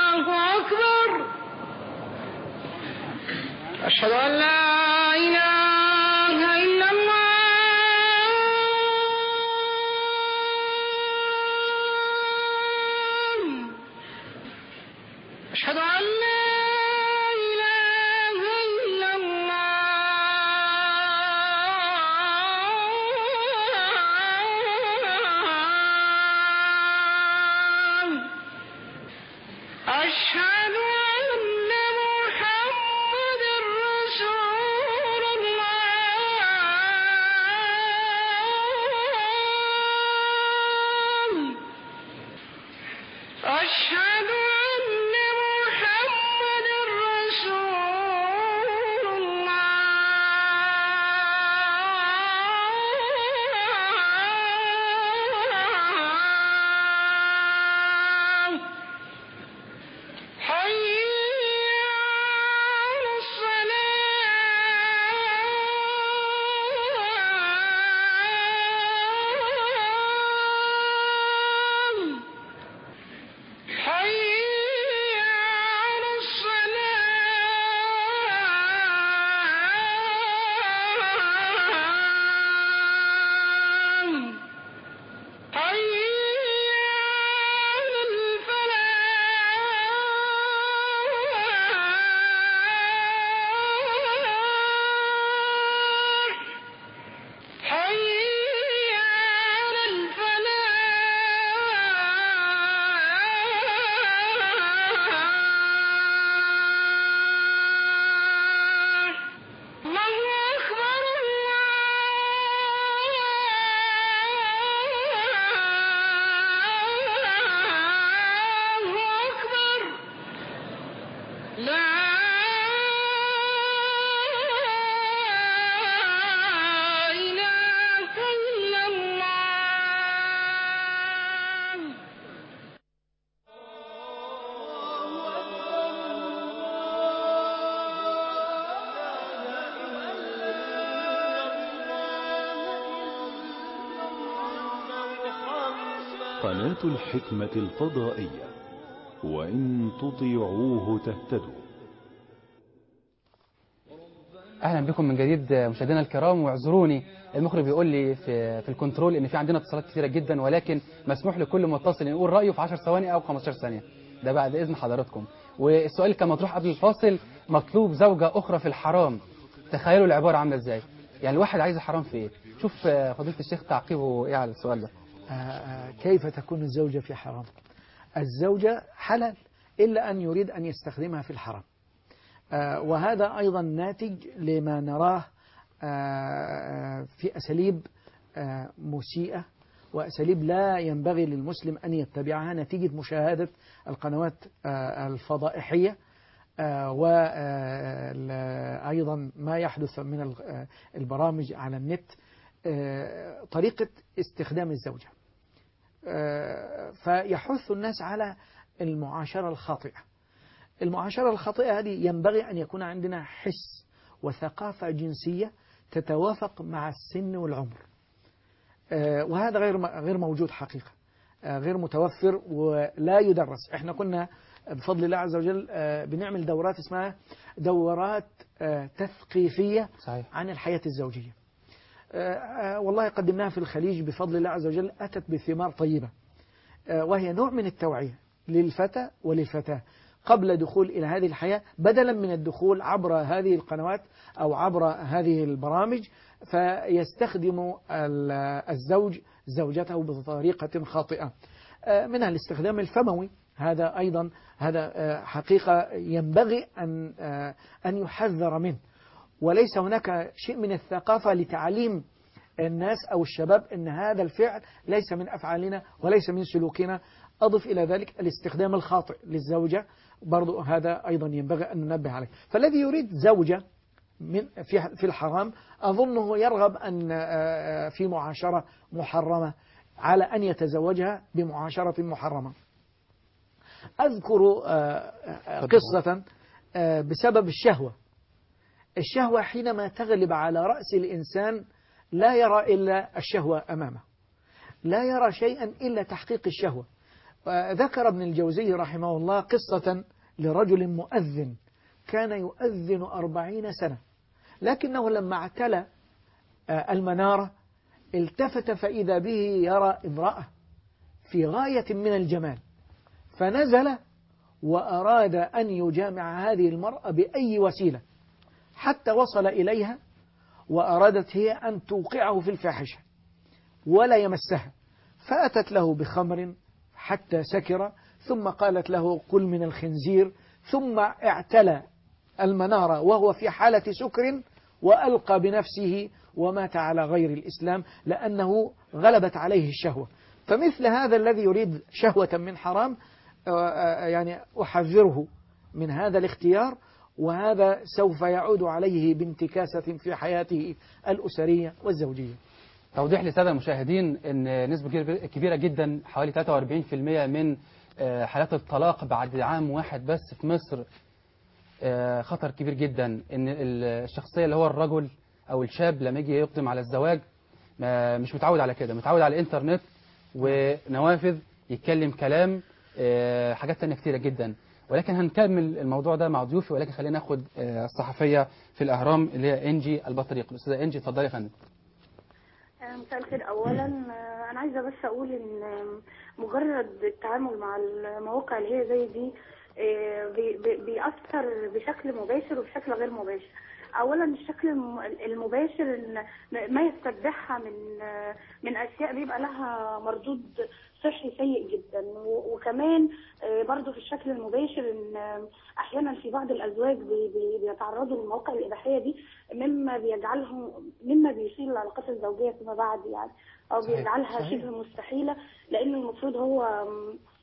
قناة الحكمة الفضائية وإن تطيعوه تهتدوا اهلا بكم من جديد مشاهدينا الكرام واعذروني المخرج بيقول لي في في الكنترول ان في عندنا اتصالات كثيره جدا ولكن مسموح لكل متصل يقول رايه في 10 ثواني او 15 ثانيه ده بعد اذن حضراتكم والسؤال اللي كان مطروح قبل الفاصل مطلوب زوجه اخرى في الحرام تخيلوا العباره عامله ازاي يعني الواحد عايز الحرام في ايه شوف آه، فضيله الشيخ تعقيبه ايه على السؤال ده آه، آه، كيف تكون الزوجة في حرام الزوجة حلال إلا أن يريد أن يستخدمها في الحرام آه، وهذا أيضا ناتج لما نراه آه، في أساليب آه، مسيئة وأساليب لا ينبغي للمسلم أن يتبعها نتيجة مشاهدة القنوات آه، الفضائحية وأيضا ما يحدث من ال- آه، البرامج على النت آه، طريقة استخدام الزوجة آه، فيحث الناس على المعاشرة الخاطئة المعاشرة الخاطئة هذه ينبغي أن يكون عندنا حس وثقافة جنسية تتوافق مع السن والعمر آه، وهذا غير غير موجود حقيقة آه، غير متوفر ولا يدرس احنا كنا بفضل الله عز وجل آه، بنعمل دورات اسمها دورات آه، تثقيفية صحيح عن الحياة الزوجية آه، آه، والله قدمناها في الخليج بفضل الله عز وجل أتت بثمار طيبة آه، وهي نوع من التوعية للفتى وللفتاة قبل دخول إلى هذه الحياة بدلا من الدخول عبر هذه القنوات أو عبر هذه البرامج فيستخدم ال- الزوج زوجته بطريقة خاطئة آه، منها الاستخدام الفموي هذا أيضا هذا آه، حقيقة ينبغي أن آه، أن يحذر منه وليس هناك شيء من الثقافة لتعليم الناس أو الشباب أن هذا الفعل ليس من أفعالنا وليس من سلوكنا أضف إلى ذلك الاستخدام الخاطئ للزوجة برضو هذا أيضا ينبغي أن ننبه عليه فالذي يريد زوجة من في في الحرام أظنه يرغب أن آه، في معاشرة محرمة على أن يتزوجها بمعاشرة محرمة أذكر آه، آه، قصة آه، بسبب الشهوة الشهوة حينما تغلب على رأس الإنسان لا يرى إلا الشهوة أمامه لا يرى شيئا إلا تحقيق الشهوة ذكر ابن الجوزي رحمه الله قصة لرجل مؤذن كان يؤذن أربعين سنة لكنه لما اعتلى آه، المنارة التفت فإذا به يرى امرأة في غاية من الجمال فنزل وأراد أن يجامع هذه المرأة بأي وسيلة حتى وصل إليها وأرادت هي أن توقعه في الفاحشة ولا يمسها فأتت له بخمر حتى سكر ثم قالت له قل من الخنزير ثم اعتلى المنارة وهو في حالة سكر وألقى بنفسه ومات على غير الإسلام لأنه غلبت عليه الشهوة فمثل هذا الذي يريد شهوة من حرام آه، آه، يعني أحذره من هذا الاختيار وهذا سوف يعود عليه بانتكاسة في حياته الأسرية والزوجية توضيح للساده المشاهدين ان نسبه كبيرة- كبيره جدا حوالي 43% من آه، حالات الطلاق بعد عام واحد بس في مصر آه، خطر كبير جدا ان ال- الشخصيه اللي هو الرجل او الشاب لما يجي يقدم على الزواج ما- مش متعود على كده متعود على الانترنت ونوافذ يتكلم كلام آه، حاجات تانية كتيرة جدا ولكن هنكمل الموضوع ده مع ضيوفي ولكن خلينا ناخد آه، الصحفية في الأهرام اللي هي إنجي البطريق الأستاذة إنجي اتفضلي يا فندم آه، مساء الخير اولا آه، انا عايزه بس اقول ان آه، مجرد التعامل مع المواقع اللي هي زي دي آه، بي- بي- بيأثر بشكل مباشر وبشكل غير مباشر اولا الشكل الم- المباشر ان ما يستبدعها من آه، من اشياء بيبقى لها مردود صحي سيء جدا و- وكمان آه، برضو في الشكل المباشر ان آه، احيانا في بعض الازواج بي- بي- بيتعرضوا للمواقع الاباحيه دي مما بيجعلهم مما بيشيل العلاقات الزوجيه فيما بعد يعني او صحيح، بيجعلها صحيح. شبه مستحيله لان المفروض هو م،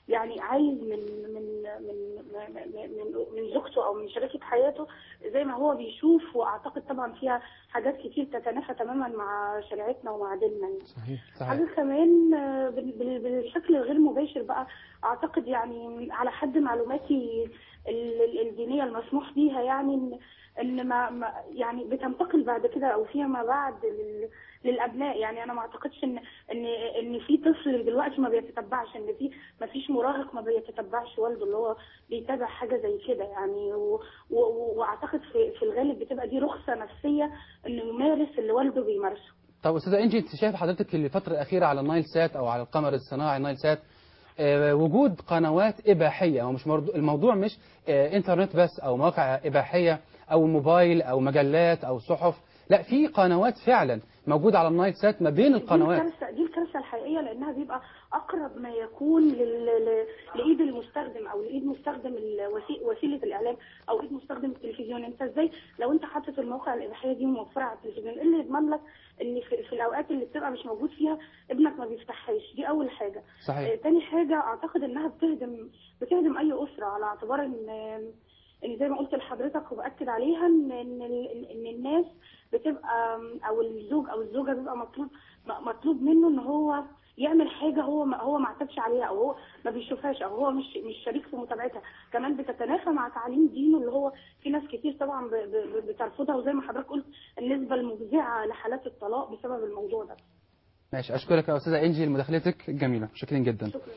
يعني عايز من من من من من, من زوجته او من شريكه حياته زي ما هو بيشوف واعتقد طبعا فيها حاجات كتير تتنافى تماما مع شريعتنا ومع ديننا يعني. صحيح حاجة كمان آه، بال- بال- بالشكل الغير مباشر بقى أعتقد يعني على حد معلوماتي ال- ال- الدينية المسموح بيها يعني إن إن ما ما- يعني بتنتقل بعد كده أو فيما بعد لل- للأبناء يعني أنا ما أعتقدش إن إن إن في طفل دلوقتي ما بيتتبعش إن في ما فيش مراهق ما بيتتبعش والده اللي هو بيتابع حاجة زي كده يعني و- و- وأعتقد في في الغالب بتبقى دي رخصة نفسية إنه يمارس اللي والده بيمارسه طب استاذه انجي انت شايف حضرتك الفتره الاخيره على النايل سات او على القمر الصناعي نايل سات آه، وجود قنوات اباحيه او مش مرضو الموضوع مش آه، انترنت بس او مواقع اباحيه او موبايل او مجلات او صحف لا في قنوات فعلا موجوده على النايل سات ما بين دي القنوات الكارثه دي الكارثه الحقيقيه لانها بيبقى اقرب ما يكون لل... ل... لايد المستخدم او لايد مستخدم الوسي... وسيله الاعلام او ايد مستخدم التلفزيون انت ازاي لو انت حاطط المواقع الاباحيه دي موفره على التلفزيون ايه اللي يضمن لك ان في... في الاوقات اللي بتبقى مش موجود فيها ابنك ما بيفتحهاش دي اول حاجه صحيح آه، تاني حاجة أعتقد إنها بتهدم بتهدم أي أسرة على اعتبار إن إن زي ما قلت لحضرتك وبأكد عليها إن إن, إن, إن الناس بتبقى أو الزوج أو الزوجة بيبقى مطلوب م- مطلوب منه إن هو يعمل حاجة هو ما هو ما اعتادش عليها أو هو ما بيشوفهاش أو هو مش مش شريك في متابعتها كمان بتتنافى مع تعليم دينه اللي هو في ناس كتير طبعا ب- ب- بترفضها وزي ما حضرتك قلت النسبة المفزعة لحالات الطلاق بسبب الموضوع ده ماشي اشكرك يا استاذه انجي لمداخلتك الجميله شكرا جدا شكرا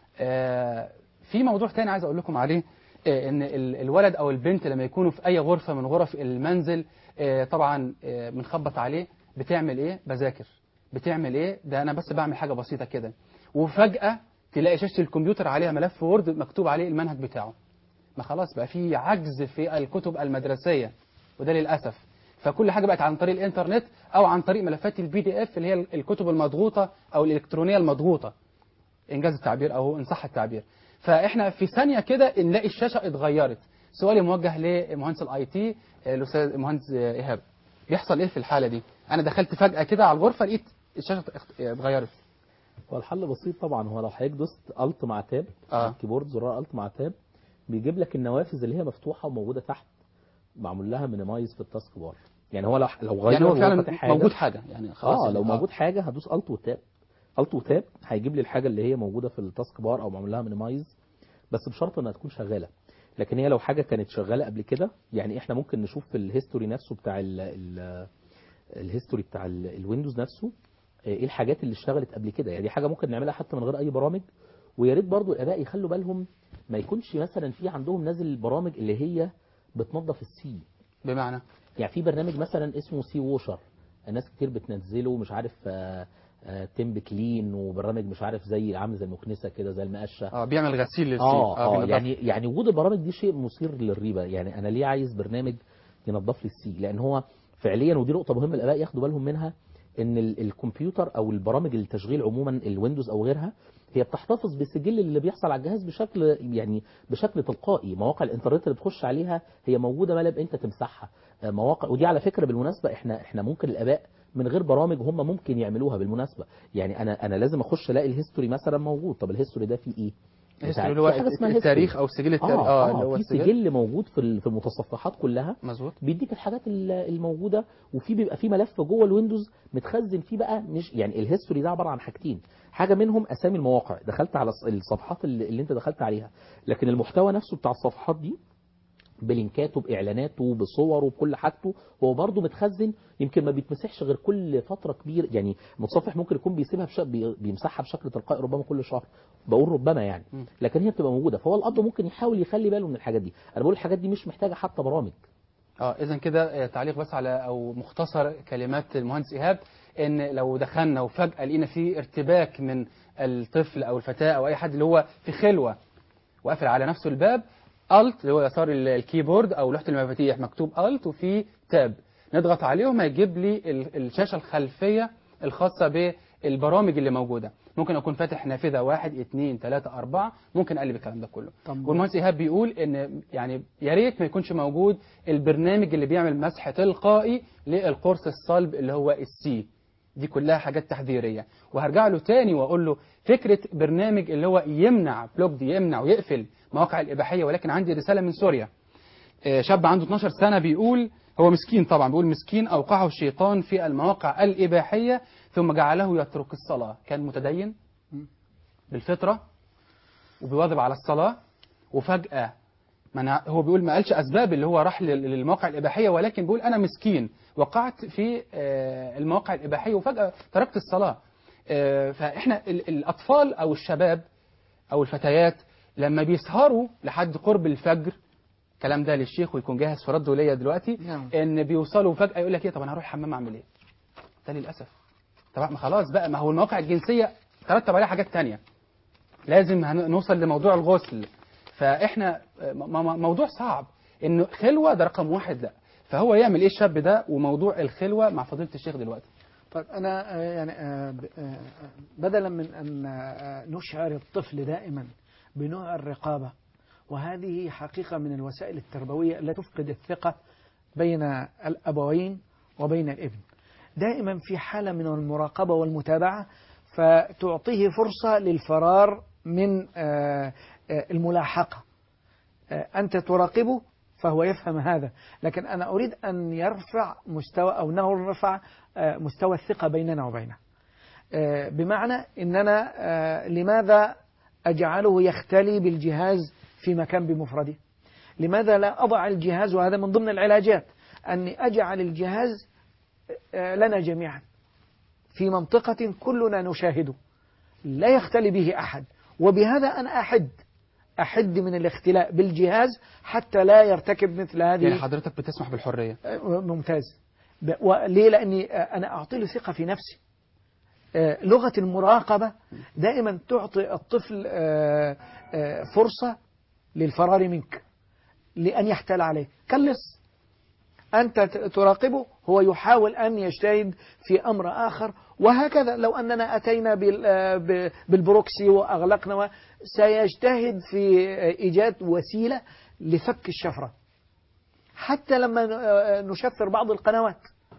آه، في موضوع تاني عايز اقول لكم عليه آه، ان ال- الولد او البنت لما يكونوا في اي غرفه من غرف المنزل آه، طبعا آه، بنخبط عليه بتعمل ايه بذاكر بتعمل ايه ده انا بس بعمل حاجه بسيطه كده وفجاه تلاقي شاشه الكمبيوتر عليها ملف وورد مكتوب عليه المنهج بتاعه ما خلاص بقى في عجز في الكتب المدرسيه وده للاسف فكل حاجه بقت عن طريق الانترنت او عن طريق ملفات البي دي اف اللي هي الكتب المضغوطه او الالكترونيه المضغوطه انجاز التعبير او ان صح التعبير فاحنا في ثانيه كده نلاقي الشاشه اتغيرت سؤالي موجه لمهندس الاي تي الاستاذ مهندس ايهاب بيحصل ايه في الحاله دي انا دخلت فجاه كده على الغرفه لقيت الشاشه اخت- اتغيرت هو الحل بسيط طبعا هو لو حضرتك دوست الت مع تاب آه. على الكيبورد زرار الت مع تاب بيجيب لك النوافذ اللي هي مفتوحه وموجوده تحت معمول لها مينيمايز في التاسك بار يعني هو لو لو غير يعني هو فعلا وفتح حاجة موجود حاجه يعني خلاص اه يعني لو موجود حاجه هدوس الت وتاب الت وتاب هيجيب لي الحاجه اللي هي موجوده في التاسك بار او معمول لها مينيمايز بس بشرط انها تكون شغاله لكن هي لو حاجه كانت شغاله قبل كده يعني احنا ممكن نشوف في الهيستوري نفسه بتاع ال ال الهيستوري بتاع ال- الويندوز نفسه آه، ايه الحاجات اللي اشتغلت قبل كده يعني دي حاجه ممكن نعملها حتى من غير اي برامج ويا ريت برضو الاباء يخلوا بالهم ما يكونش مثلا في عندهم نازل البرامج اللي هي بتنظف السي بمعنى يعني في برنامج مثلا اسمه سي ووشر الناس كتير بتنزله مش عارف آه، آه، تيمب كلين وبرامج مش عارف زي عامل زي المكنسه كده زي المقشه اه بيعمل غسيل للسي اه اه بينضف. يعني يعني وجود البرامج دي شيء مثير للريبه يعني انا ليه عايز برنامج ينظف لي السي لان هو فعليا ودي نقطه مهمه الاباء ياخدوا بالهم منها ان ال- الكمبيوتر او البرامج التشغيل عموما الويندوز او غيرها هي بتحتفظ بسجل اللي بيحصل على الجهاز بشكل يعني بشكل تلقائي مواقع الانترنت اللي بتخش عليها هي موجوده ما لم انت تمسحها آه، مواقع ودي على فكره بالمناسبه احنا احنا ممكن الاباء من غير برامج هم ممكن يعملوها بالمناسبه يعني انا انا لازم اخش الاقي الهيستوري مثلا موجود طب الهيستوري ده فيه ايه الهيستوري بتاع- اللي هو في حاجة اسمها التاريخ history. او سجل التاريخ اه, اللي آه هو في السجل سجل موجود في ال- في المتصفحات كلها مظبوط بيديك الحاجات ال- الموجوده وفي بيبقى في ملف جوه الويندوز متخزن فيه بقى مش يعني الهيستوري ده عباره عن حاجتين حاجه منهم اسامي المواقع دخلت على الص- الصفحات اللي, اللي انت دخلت عليها لكن المحتوى نفسه بتاع الصفحات دي بلينكاته باعلاناته بصوره بكل حاجته هو برضه متخزن يمكن ما بيتمسحش غير كل فتره كبيره يعني المتصفح ممكن يكون بيسيبها بش... بي- بيمسحها بشكل تلقائي ربما كل شهر بقول ربما يعني م. لكن هي بتبقى موجوده فهو الاب ممكن يحاول يخلي باله من الحاجات دي انا بقول الحاجات دي مش محتاجه حتى برامج اه اذا كده آه، تعليق بس على او مختصر كلمات المهندس ايهاب ان لو دخلنا وفجاه لقينا في ارتباك من الطفل او الفتاه او اي حد اللي هو في خلوه وقافل على نفسه الباب الت اللي هو يسار ال- الكيبورد او لوحه المفاتيح مكتوب الت وفي تاب نضغط عليهم هيجيب لي ال- الشاشه الخلفيه الخاصه بالبرامج اللي موجوده ممكن اكون فاتح نافذه واحد اثنين ثلاثه اربعه ممكن اقلب الكلام ده كله طب- والمهندس ايهاب بيقول ان يعني يا ريت ما يكونش موجود البرنامج اللي بيعمل مسح تلقائي للقرص الصلب اللي هو السي دي كلها حاجات تحذيريه وهرجع له تاني واقول له فكره برنامج اللي هو يمنع بلوك دي يمنع ويقفل مواقع الاباحيه ولكن عندي رساله من سوريا آه، شاب عنده 12 سنه بيقول هو مسكين طبعا بيقول مسكين اوقعه الشيطان في المواقع الاباحيه ثم جعله يترك الصلاه كان متدين بالفطره وبيواظب على الصلاه وفجاه منع هو بيقول ما قالش اسباب اللي هو راح لل- للمواقع الاباحيه ولكن بيقول انا مسكين وقعت في آه، المواقع الاباحيه وفجاه تركت الصلاه آه، فاحنا ال- الاطفال او الشباب او الفتيات لما بيسهروا لحد قرب الفجر الكلام ده للشيخ ويكون جاهز في رده ليا دلوقتي نعم. ان بيوصلوا فجاه يقول لك ايه طب انا هروح الحمام اعمل ايه ده للاسف طبعا ما خلاص بقى ما هو المواقع الجنسيه ترتب عليها حاجات تانية لازم هن- نوصل لموضوع الغسل فاحنا م- م- موضوع صعب انه خلوه ده رقم واحد لا فهو يعمل ايه الشاب ده وموضوع الخلوه مع فضيله الشيخ دلوقتي طيب أنا آه، يعني آه، ب- آه، بدلا من أن آه، نشعر الطفل دائما بنوع الرقابة وهذه حقيقة من الوسائل التربوية التي تفقد الثقة بين الأبوين وبين الابن دائما في حالة من المراقبة والمتابعة فتعطيه فرصة للفرار من آه، آه، الملاحقة آه، أنت تراقبه فهو يفهم هذا لكن أنا أريد أن يرفع مستوى أو نرفع آه، مستوى الثقة بيننا وبينه آه، بمعنى أننا آه، لماذا أجعله يختلي بالجهاز في مكان بمفرده لماذا لا أضع الجهاز وهذا من ضمن العلاجات أني أجعل الجهاز آه، لنا جميعا في منطقة كلنا نشاهده لا يختلي به أحد وبهذا أنا أحد أحد من الاختلاء بالجهاز حتى لا يرتكب مثل هذه يعني حضرتك بتسمح بالحريه ممتاز ب- وليه لأني آه، أنا أعطي له ثقة في نفسي آه، لغة المراقبة دائما تعطي الطفل آه، آه، فرصة للفرار منك لأن يحتال عليك كاللص أنت ت- تراقبه هو يحاول أن يجتهد في أمر آخر وهكذا لو أننا أتينا بال- آه، ب- بالبروكسي وأغلقنا و- سيجتهد في آه، إيجاد وسيلة لفك الشفرة حتى لما ن- آه، نشفر بعض القنوات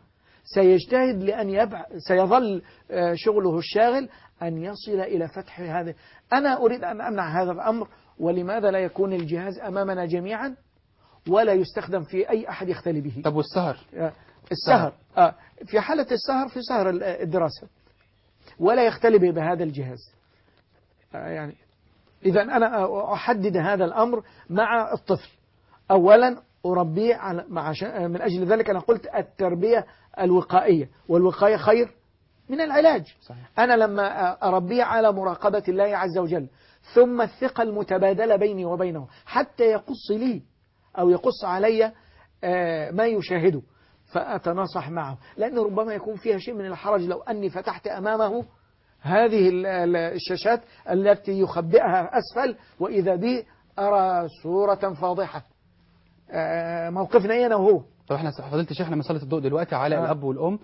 سيجتهد لأن يبع سيظل آه، شغله الشاغل أن يصل إلى فتح هذا أنا أريد أن أمنع هذا الأمر ولماذا لا يكون الجهاز أمامنا جميعا ولا يستخدم في أي أحد يختلي به طب والسهر آه، السهر آه، في حالة السهر في سهر ال- الدراسة ولا يختلي به بهذا الجهاز آه، يعني إذا أنا آه، أحدد هذا الأمر مع الطفل أولا أربيه على مع ش- آه، من أجل ذلك أنا قلت التربية الوقائية والوقاية خير من العلاج صحيح. أنا لما آه، أربيه على مراقبة الله عز وجل ثم الثقة المتبادلة بيني وبينه حتى يقص لي أو يقص علي آه، ما يشاهده فأتناصح معه لأنه ربما يكون فيها شيء من الحرج لو أني فتحت أمامه هذه ال- ال- الشاشات التي يخبئها أسفل وإذا بي أرى صورة فاضحة آه، موقفنا إيه أنا وهو طب احنا فضيله الشيخ احنا مسألة الضوء دلوقتي على آه. الاب والام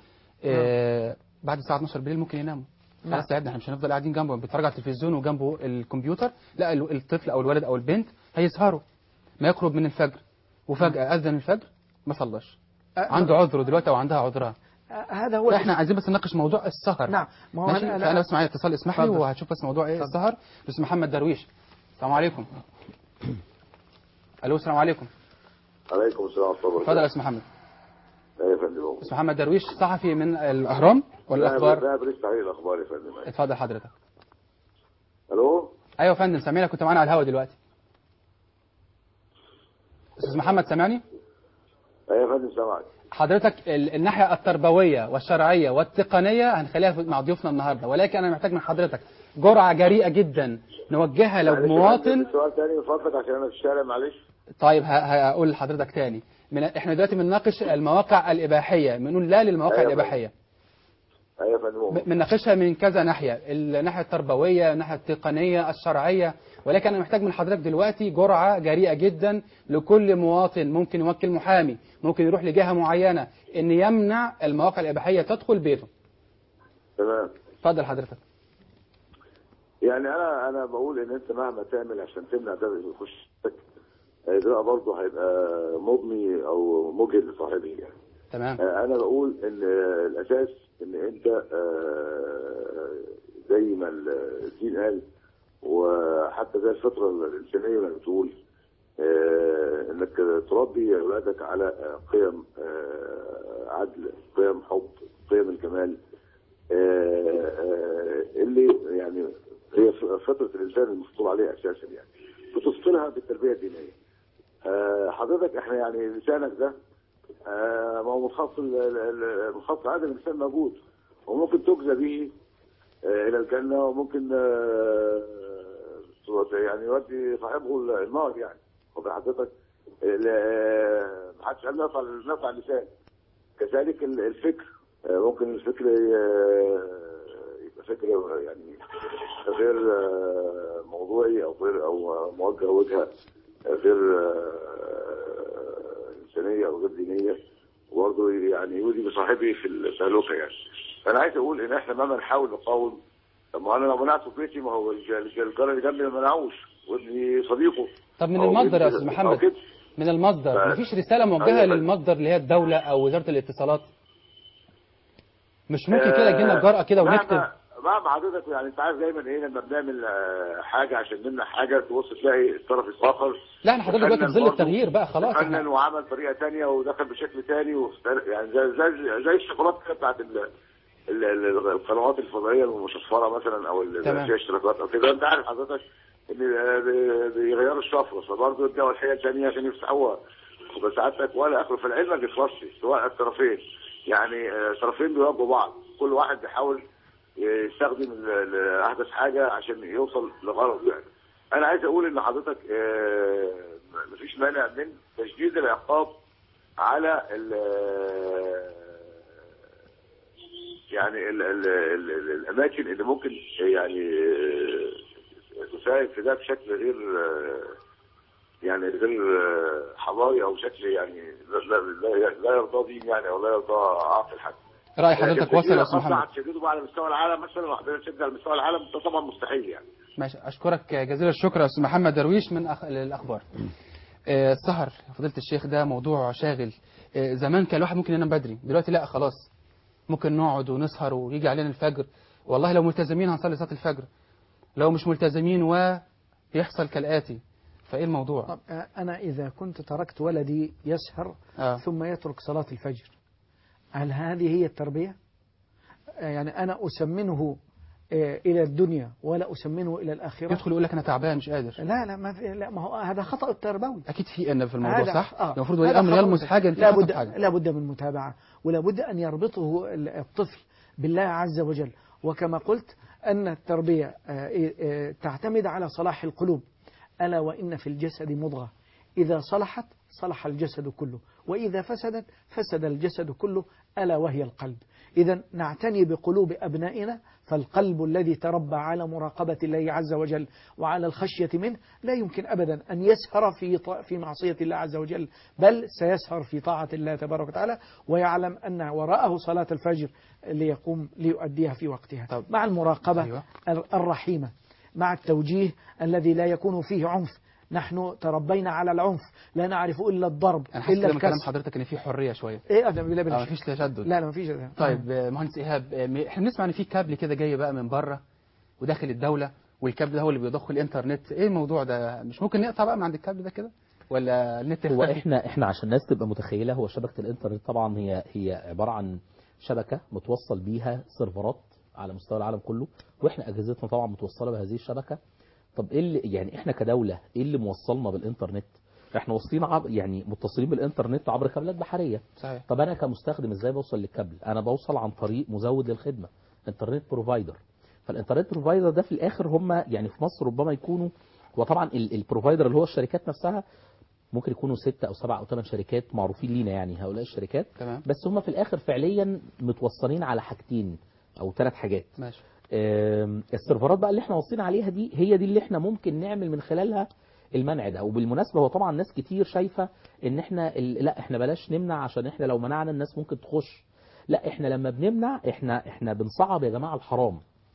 آه بعد الساعه 12 بالليل ممكن يناموا نعم. خلاص تعبنا احنا مش هنفضل قاعدين جنبه بيتفرج على التلفزيون وجنبه الكمبيوتر لا ال- الطفل او الولد او البنت هيسهروا ما يقرب من الفجر وفجاه اذن الفجر ما صلاش آه، عنده عذره دلوقتي او عندها عذرها آه، هذا هو فاحنا عايزين بس نناقش موضوع السهر نعم ما هو ماشي أنا- فانا بس معايا اتصال اسمح لي اتفضل. وهتشوف بس موضوع ايه اتفضل. السهر بس محمد درويش السلام عليكم الو السلام عليكم عليكم السلام ورحمة الله اتفضل يا وبركاته. استاذ محمد أيوة يا فندم استاذ محمد درويش صحفي من الاهرام ولا الاخبار لا بريس تحرير الأخبار يا فندم اتفضل حضرتك ألو ايوه يا فندم سامعينك كنت معانا على الهوا دلوقتي استاذ محمد سامعني أيوة يا فندم سامعك حضرتك ال- الناحيه التربويه والشرعيه والتقنيه هنخليها في- مع ضيوفنا النهارده ولكن انا محتاج من حضرتك جرعه جريئه جدا نوجهها لو معلش يا مواطن فندم، سؤال تاني من فضلك عشان أنا في الشارع معلش طيب ه- هقول لحضرتك تاني من احنا دلوقتي بنناقش المواقع الاباحيه بنقول لا للمواقع أيوة. الاباحيه أيوة يا فندم ب- بنناقشها من كذا ناحيه الناحيه التربويه الناحيه التقنيه الشرعيه ولكن انا محتاج من حضرتك دلوقتي جرعه جريئه جدا لكل مواطن ممكن يوكل محامي ممكن يروح لجهه معينه ان يمنع المواقع الاباحيه تدخل بيته تمام اتفضل حضرتك يعني أنا أنا بقول إن أنت مهما تعمل عشان تمنع ده يخش ده برضه هيبقى مضني أو مجهد لصاحبه يعني تمام آه، انا بقول ان آه، الاساس ان انت آه، زي ما الدين قال وحتى زي الفطره الانسانيه ما بتقول آه، انك تربي اولادك على آه، قيم آه، عدل قيم حب قيم الجمال آه، آه، اللي يعني هي فطره الانسان المفطور عليها اساسا يعني بتفطرها بالتربيه الدينيه آه، حضرتك احنا يعني لسانك ده آه، ما هو متخصص ال- ال- ال- متخصص هذا الانسان موجود وممكن تجزى به آه، الى الجنه وممكن آه، يعني يودي صاحبه النار يعني خد حضرتك ال- ما حدش قال نقطع نقطع اللسان كذلك ال- الفكر آه، ممكن الفكر آه، يبقى فكر يعني غير آه، موضوعي او غير او موجه وجهه غير آه، انسانيه او غير دينيه وبرضه يعني يودي بصاحبه في التهلكه يعني فانا عايز اقول ان احنا مهما نحاول نقاوم طب ما انا لو منعته في بيتي ما هو الج- الج- الجار اللي جنبي ما منعوش وابني صديقه طب من أو المصدر يا ابني- استاذ أو محمد كده. من المصدر ف- مفيش رساله موجهه أيوة. للمصدر اللي هي الدوله او وزاره الاتصالات مش ممكن كده يجي لنا آه، جرأة كده مهما- ونكتب مهما حضرتك يعني انت عارف دايما ايه لما بنعمل آه، حاجه عشان نمنع حاجه تبص تلاقي الطرف الاخر لا احنا حضرتك دلوقتي في تفنن ظل برضه. التغيير بقى خلاص تفنن احنا وعمل طريقه ثانيه ودخل بشكل ثاني واختار- يعني زي زي زي الشوكولاته كده بتاعت ال- ال- ال- القنوات الفضائيه المشفره مثلا او اللي تمام. فيها اشتراكات او كده انت عارف حضرتك ان آه، بي- بيغيروا الشفره فبرضه يبداوا الحيل ثانيه عشان يفتحوها وبس سعادتك ولا اخره في العلم ما بيخلصش سواء الطرفين يعني آه، الطرفين بيواجهوا بعض كل واحد بيحاول يستخدم ال- ال- احدث حاجه عشان يوصل لغرض يعني انا عايز اقول ان حضرتك آه، مفيش مانع من تشديد العقاب على ال يعني ال ال ال ال الاماكن اللي ممكن يعني آه، تساهم في ده بشكل غير آه، يعني غير آه، حضاري او بشكل يعني لا لا, لا, لا يرضى دين يعني او لا يرضى عقل حد راي حضرتك وصل يا استاذ محمد محمد هتشدده بقى على مستوى العالم مثلا وحضرتك تشد على مستوى العالم ده طبعا مستحيل يعني ماشي اشكرك جزيل الشكر يا استاذ محمد درويش من أخ... الاخبار آه، السهر فضيله الشيخ ده موضوع شاغل آه، زمان كان الواحد ممكن ينام بدري دلوقتي لا خلاص ممكن نقعد ونسهر ويجي علينا الفجر والله لو ملتزمين هنصلي صلاه الفجر لو مش ملتزمين ويحصل كالاتي فايه الموضوع طب آه، أنا إذا كنت تركت ولدي يسهر آه. ثم يترك صلاة الفجر هل هذه هي التربية؟ آه، يعني أنا أسمنه آه، إلى الدنيا ولا أسمنه إلى الآخرة يدخل يقول لك انا تعبان مش قادر لا لا ما في لا ما هو هذا خطأ التربوي اكيد في ان في الموضوع هذا- صح آه. المفروض هذا ولي الامر خطأ يلمس التربوي. حاجه انت لا خطأ بد حاجه لا بد من متابعة ولا بد أن يربطه ال- الطفل بالله عز وجل وكما قلت أن التربية آه، آه، تعتمد على صلاح القلوب ألا وإن في الجسد مضغة إذا صلحت صلح الجسد كله وإذا فسدت فسد الجسد كله ألا وهي القلب إذا نعتني بقلوب أبنائنا فالقلب الذي تربى على مراقبة الله عز وجل وعلى الخشية منه لا يمكن أبدا أن يسهر في ط- في معصية الله عز وجل بل سيسهر في طاعة الله تبارك وتعالى ويعلم أن وراءه صلاة الفجر ليقوم ليؤديها في وقتها طب. مع المراقبة أيوة. الر- الرحيمة مع التوجيه الذي لا يكون فيه عنف نحن تربينا على العنف لا نعرف إلا الضرب انا حاسس إلا كده من كلام الكسر حضرتك ان في حريه شويه إيه أبدا بالله اه بالله مفيش تشدد لا لا مفيش طيب آه، مهندس ايهاب آه، م- احنا بنسمع ان في كابل كده جاي بقى من بره وداخل الدوله والكابل ده هو اللي بيضخ الانترنت ايه الموضوع ده مش ممكن نقطع بقى من عند الكابل ده كده ولا النت هو يختفي؟ احنا احنا عشان الناس تبقى متخيله هو شبكه الانترنت طبعا هي هي عباره عن شبكه متوصل بيها سيرفرات على مستوى العالم كله واحنا اجهزتنا طبعا متوصله بهذه الشبكه طب ايه اللي يعني احنا كدوله ايه اللي موصلنا بالانترنت احنا واصلين عب يعني متصلين بالانترنت عبر كابلات بحريه صحيح طب انا كمستخدم ازاي بوصل للكابل انا بوصل عن طريق مزود للخدمه انترنت بروفايدر فالانترنت بروفايدر ده في الاخر هم يعني في مصر ربما يكونوا وطبعا ال- البروفايدر اللي هو الشركات نفسها ممكن يكونوا ستة او سبعة او ثمان شركات معروفين لينا يعني هؤلاء الشركات تمام بس هم في الاخر فعليا متوصلين على حاجتين او ثلاث حاجات ماشي آم، السيرفرات بقى اللي احنا واصلين عليها دي هي دي اللي احنا ممكن نعمل من خلالها المنع ده وبالمناسبه هو طبعا ناس كتير شايفه ان احنا ال- لا احنا بلاش نمنع عشان احنا لو منعنا الناس ممكن تخش لا احنا لما بنمنع احنا احنا بنصعب يا جماعه الحرام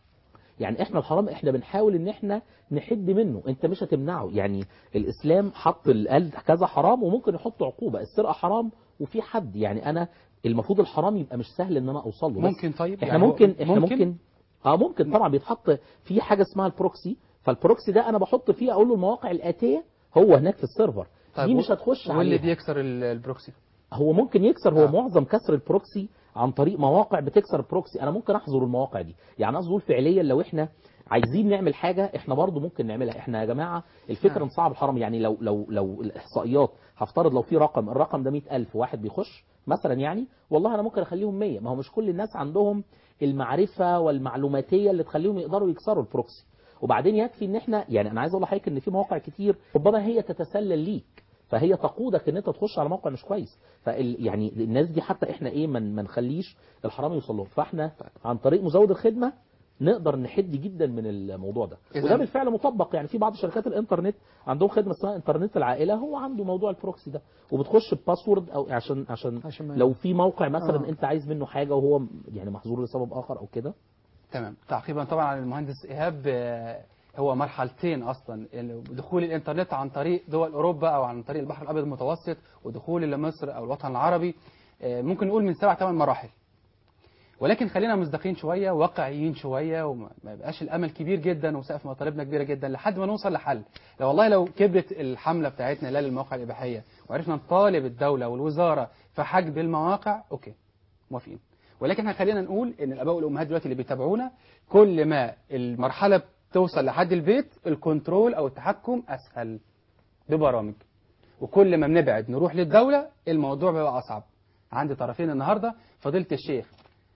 يعني احنا الحرام احنا بنحاول ان احنا نحد منه انت مش هتمنعه يعني الاسلام حط ال- قال كذا حرام وممكن يحط عقوبه السرقه حرام وفي حد يعني انا المفروض الحرام يبقى مش سهل ان انا اوصل له بس ممكن طيب احنا يعني هو ممكن احنا ممكن؟ ممكن اه ممكن طبعا بيتحط في حاجه اسمها البروكسي فالبروكسي ده انا بحط فيه اقول له المواقع الاتيه هو هناك في السيرفر طيب دي و- مش هتخش واللي عليها بيكسر ال- البروكسي هو ممكن يكسر هو آه. آه. معظم كسر البروكسي عن طريق مواقع بتكسر البروكسي انا ممكن احظر المواقع دي يعني قصدي أقول فعليا لو احنا عايزين نعمل حاجه احنا برضو ممكن نعملها احنا يا جماعه الفكره نعم. نصعب الحرام يعني لو لو لو الاحصائيات هفترض لو في رقم الرقم ده 100000 واحد بيخش مثلا يعني والله انا ممكن اخليهم 100 ما هو مش كل الناس عندهم المعرفه والمعلوماتيه اللي تخليهم يقدروا يكسروا البروكسي وبعدين يكفي ان احنا يعني انا عايز اقول لحضرتك ان في مواقع كتير ربما هي تتسلل ليك فهي تقودك ان انت تخش على موقع مش كويس فال يعني الناس دي حتى احنا ايه ما ما نخليش الحرام يوصل لهم فاحنا عن طريق مزود الخدمه نقدر نحد جدا من الموضوع ده إذن- وده بالفعل مطبق يعني في بعض شركات الانترنت عندهم خدمه اسمها انترنت العائله هو عنده موضوع البروكسي ده وبتخش بباسورد او عشان عشان, عشان ما- لو في موقع مثلا آه. انت عايز منه حاجه وهو يعني محظور لسبب اخر او كده تمام تعقيبا طبعا على المهندس ايهاب آه، هو مرحلتين اصلا ال- دخول الانترنت عن طريق دول اوروبا او عن طريق البحر الابيض المتوسط ودخول لمصر او الوطن العربي آه، ممكن نقول من سبع ثمان مراحل ولكن خلينا مصداقين شويه واقعيين شويه وما ما يبقاش الامل كبير جدا وسقف مطالبنا كبيره جدا لحد ما نوصل لحل لو والله لو كبرت الحمله بتاعتنا لا للمواقع الاباحيه وعرفنا نطالب الدوله والوزاره في حجب المواقع اوكي موافقين ولكن احنا خلينا نقول ان الاباء والامهات دلوقتي اللي بيتابعونا كل ما المرحله بتوصل لحد البيت الكنترول او التحكم اسهل ببرامج وكل ما بنبعد نروح للدوله الموضوع بيبقى اصعب عندي طرفين النهارده فضيله الشيخ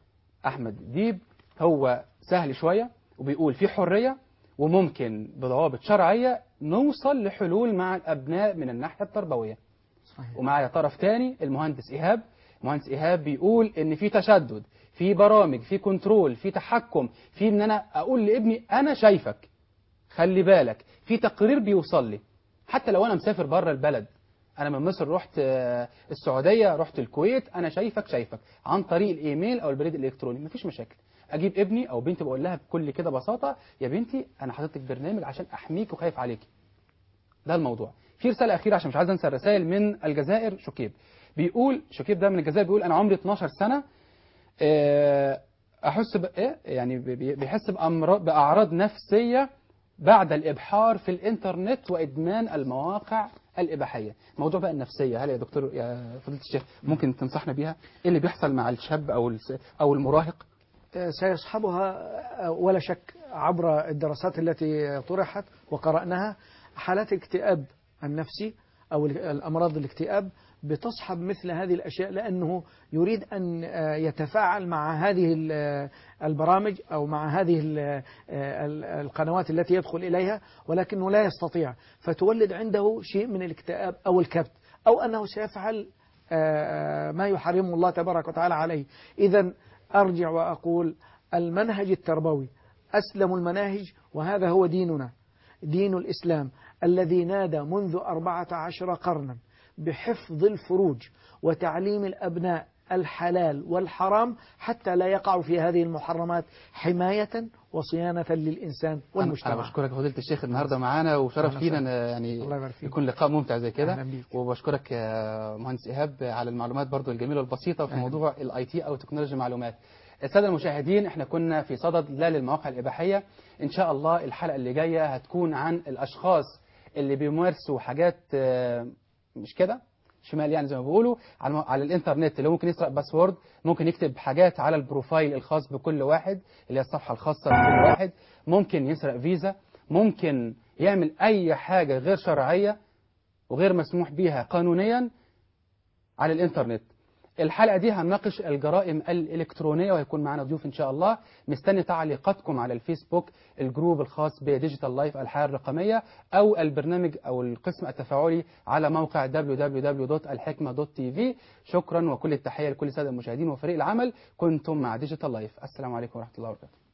احمد ديب هو سهل شويه وبيقول في حريه وممكن بضوابط شرعيه نوصل لحلول مع الابناء من الناحيه التربويه صحيح. ومعايا طرف تاني المهندس ايهاب المهندس ايهاب بيقول ان في تشدد في برامج في كنترول في تحكم في ان انا اقول لابني انا شايفك خلي بالك في تقرير بيوصل لي حتى لو انا مسافر بره البلد انا من مصر رحت آه، السعوديه رحت الكويت انا شايفك شايفك عن طريق الايميل او البريد الالكتروني مفيش مشاكل اجيب ابني او بنتي بقول لها بكل كده بساطه يا بنتي انا حاطط لك برنامج عشان احميك وخايف عليكي ده الموضوع في رساله اخيره عشان مش عايز انسى الرسائل من الجزائر شكيب بيقول شكيب ده من الجزائر بيقول انا عمري 12 سنه آه، احس ب... إيه؟ يعني بي- بيحس بأمراض باعراض نفسيه بعد الابحار في الانترنت وادمان المواقع الاباحيه موضوع بقى النفسيه هل يا دكتور يا فضيله الشيخ ممكن تنصحنا بيها ايه اللي بيحصل مع الشاب او الس- او المراهق سيصحبها ولا شك عبر الدراسات التي طرحت وقرأناها حالات الاكتئاب النفسي أو الأمراض الاكتئاب بتصحب مثل هذه الأشياء لأنه يريد أن يتفاعل مع هذه ال- البرامج أو مع هذه ال- ال- القنوات التي يدخل إليها ولكنه لا يستطيع فتولد عنده شيء من الاكتئاب أو الكبت أو أنه سيفعل آه، ما يحرمه الله تبارك وتعالى عليه إذا أرجع وأقول المنهج التربوي أسلم المناهج وهذا هو ديننا دين الإسلام الذي نادى منذ أربعة عشر قرنا بحفظ الفروج وتعليم الأبناء الحلال والحرام حتى لا يقعوا في هذه المحرمات حماية وصيانة للإنسان انا والمجتمع بشكرك يا فضيله الشيخ النهارده معانا وشرف أهلا فينا وسهلا. إن يعني الله يبارك فيك. يكون لقاء ممتع زي كده أهلا بيك. وبشكرك يا مهندس ايهاب على المعلومات برضو الجميله والبسيطه في أهلا. موضوع الاي تي او تكنولوجيا المعلومات الساده المشاهدين احنا كنا في صدد لا للمواقع الاباحيه ان شاء الله الحلقه اللي جايه هتكون عن الاشخاص اللي بيمارسوا حاجات آه، مش كده شمال يعني زي ما بيقولوا على, على الانترنت اللي ممكن يسرق باسورد ممكن يكتب حاجات على البروفايل الخاص بكل واحد اللي هي الصفحه الخاصه بكل واحد ممكن يسرق فيزا ممكن يعمل اي حاجه غير شرعيه وغير مسموح بيها قانونيا على الانترنت الحلقة دي هنناقش الجرائم الإلكترونية وهيكون معنا ضيوف إن شاء الله مستني تعليقاتكم على الفيسبوك الجروب الخاص بديجيتال لايف الحياة الرقمية أو البرنامج أو القسم التفاعلي على موقع www.الحكمة.tv شكرا وكل التحية لكل السادة المشاهدين وفريق العمل كنتم مع ديجيتال لايف السلام عليكم ورحمة الله وبركاته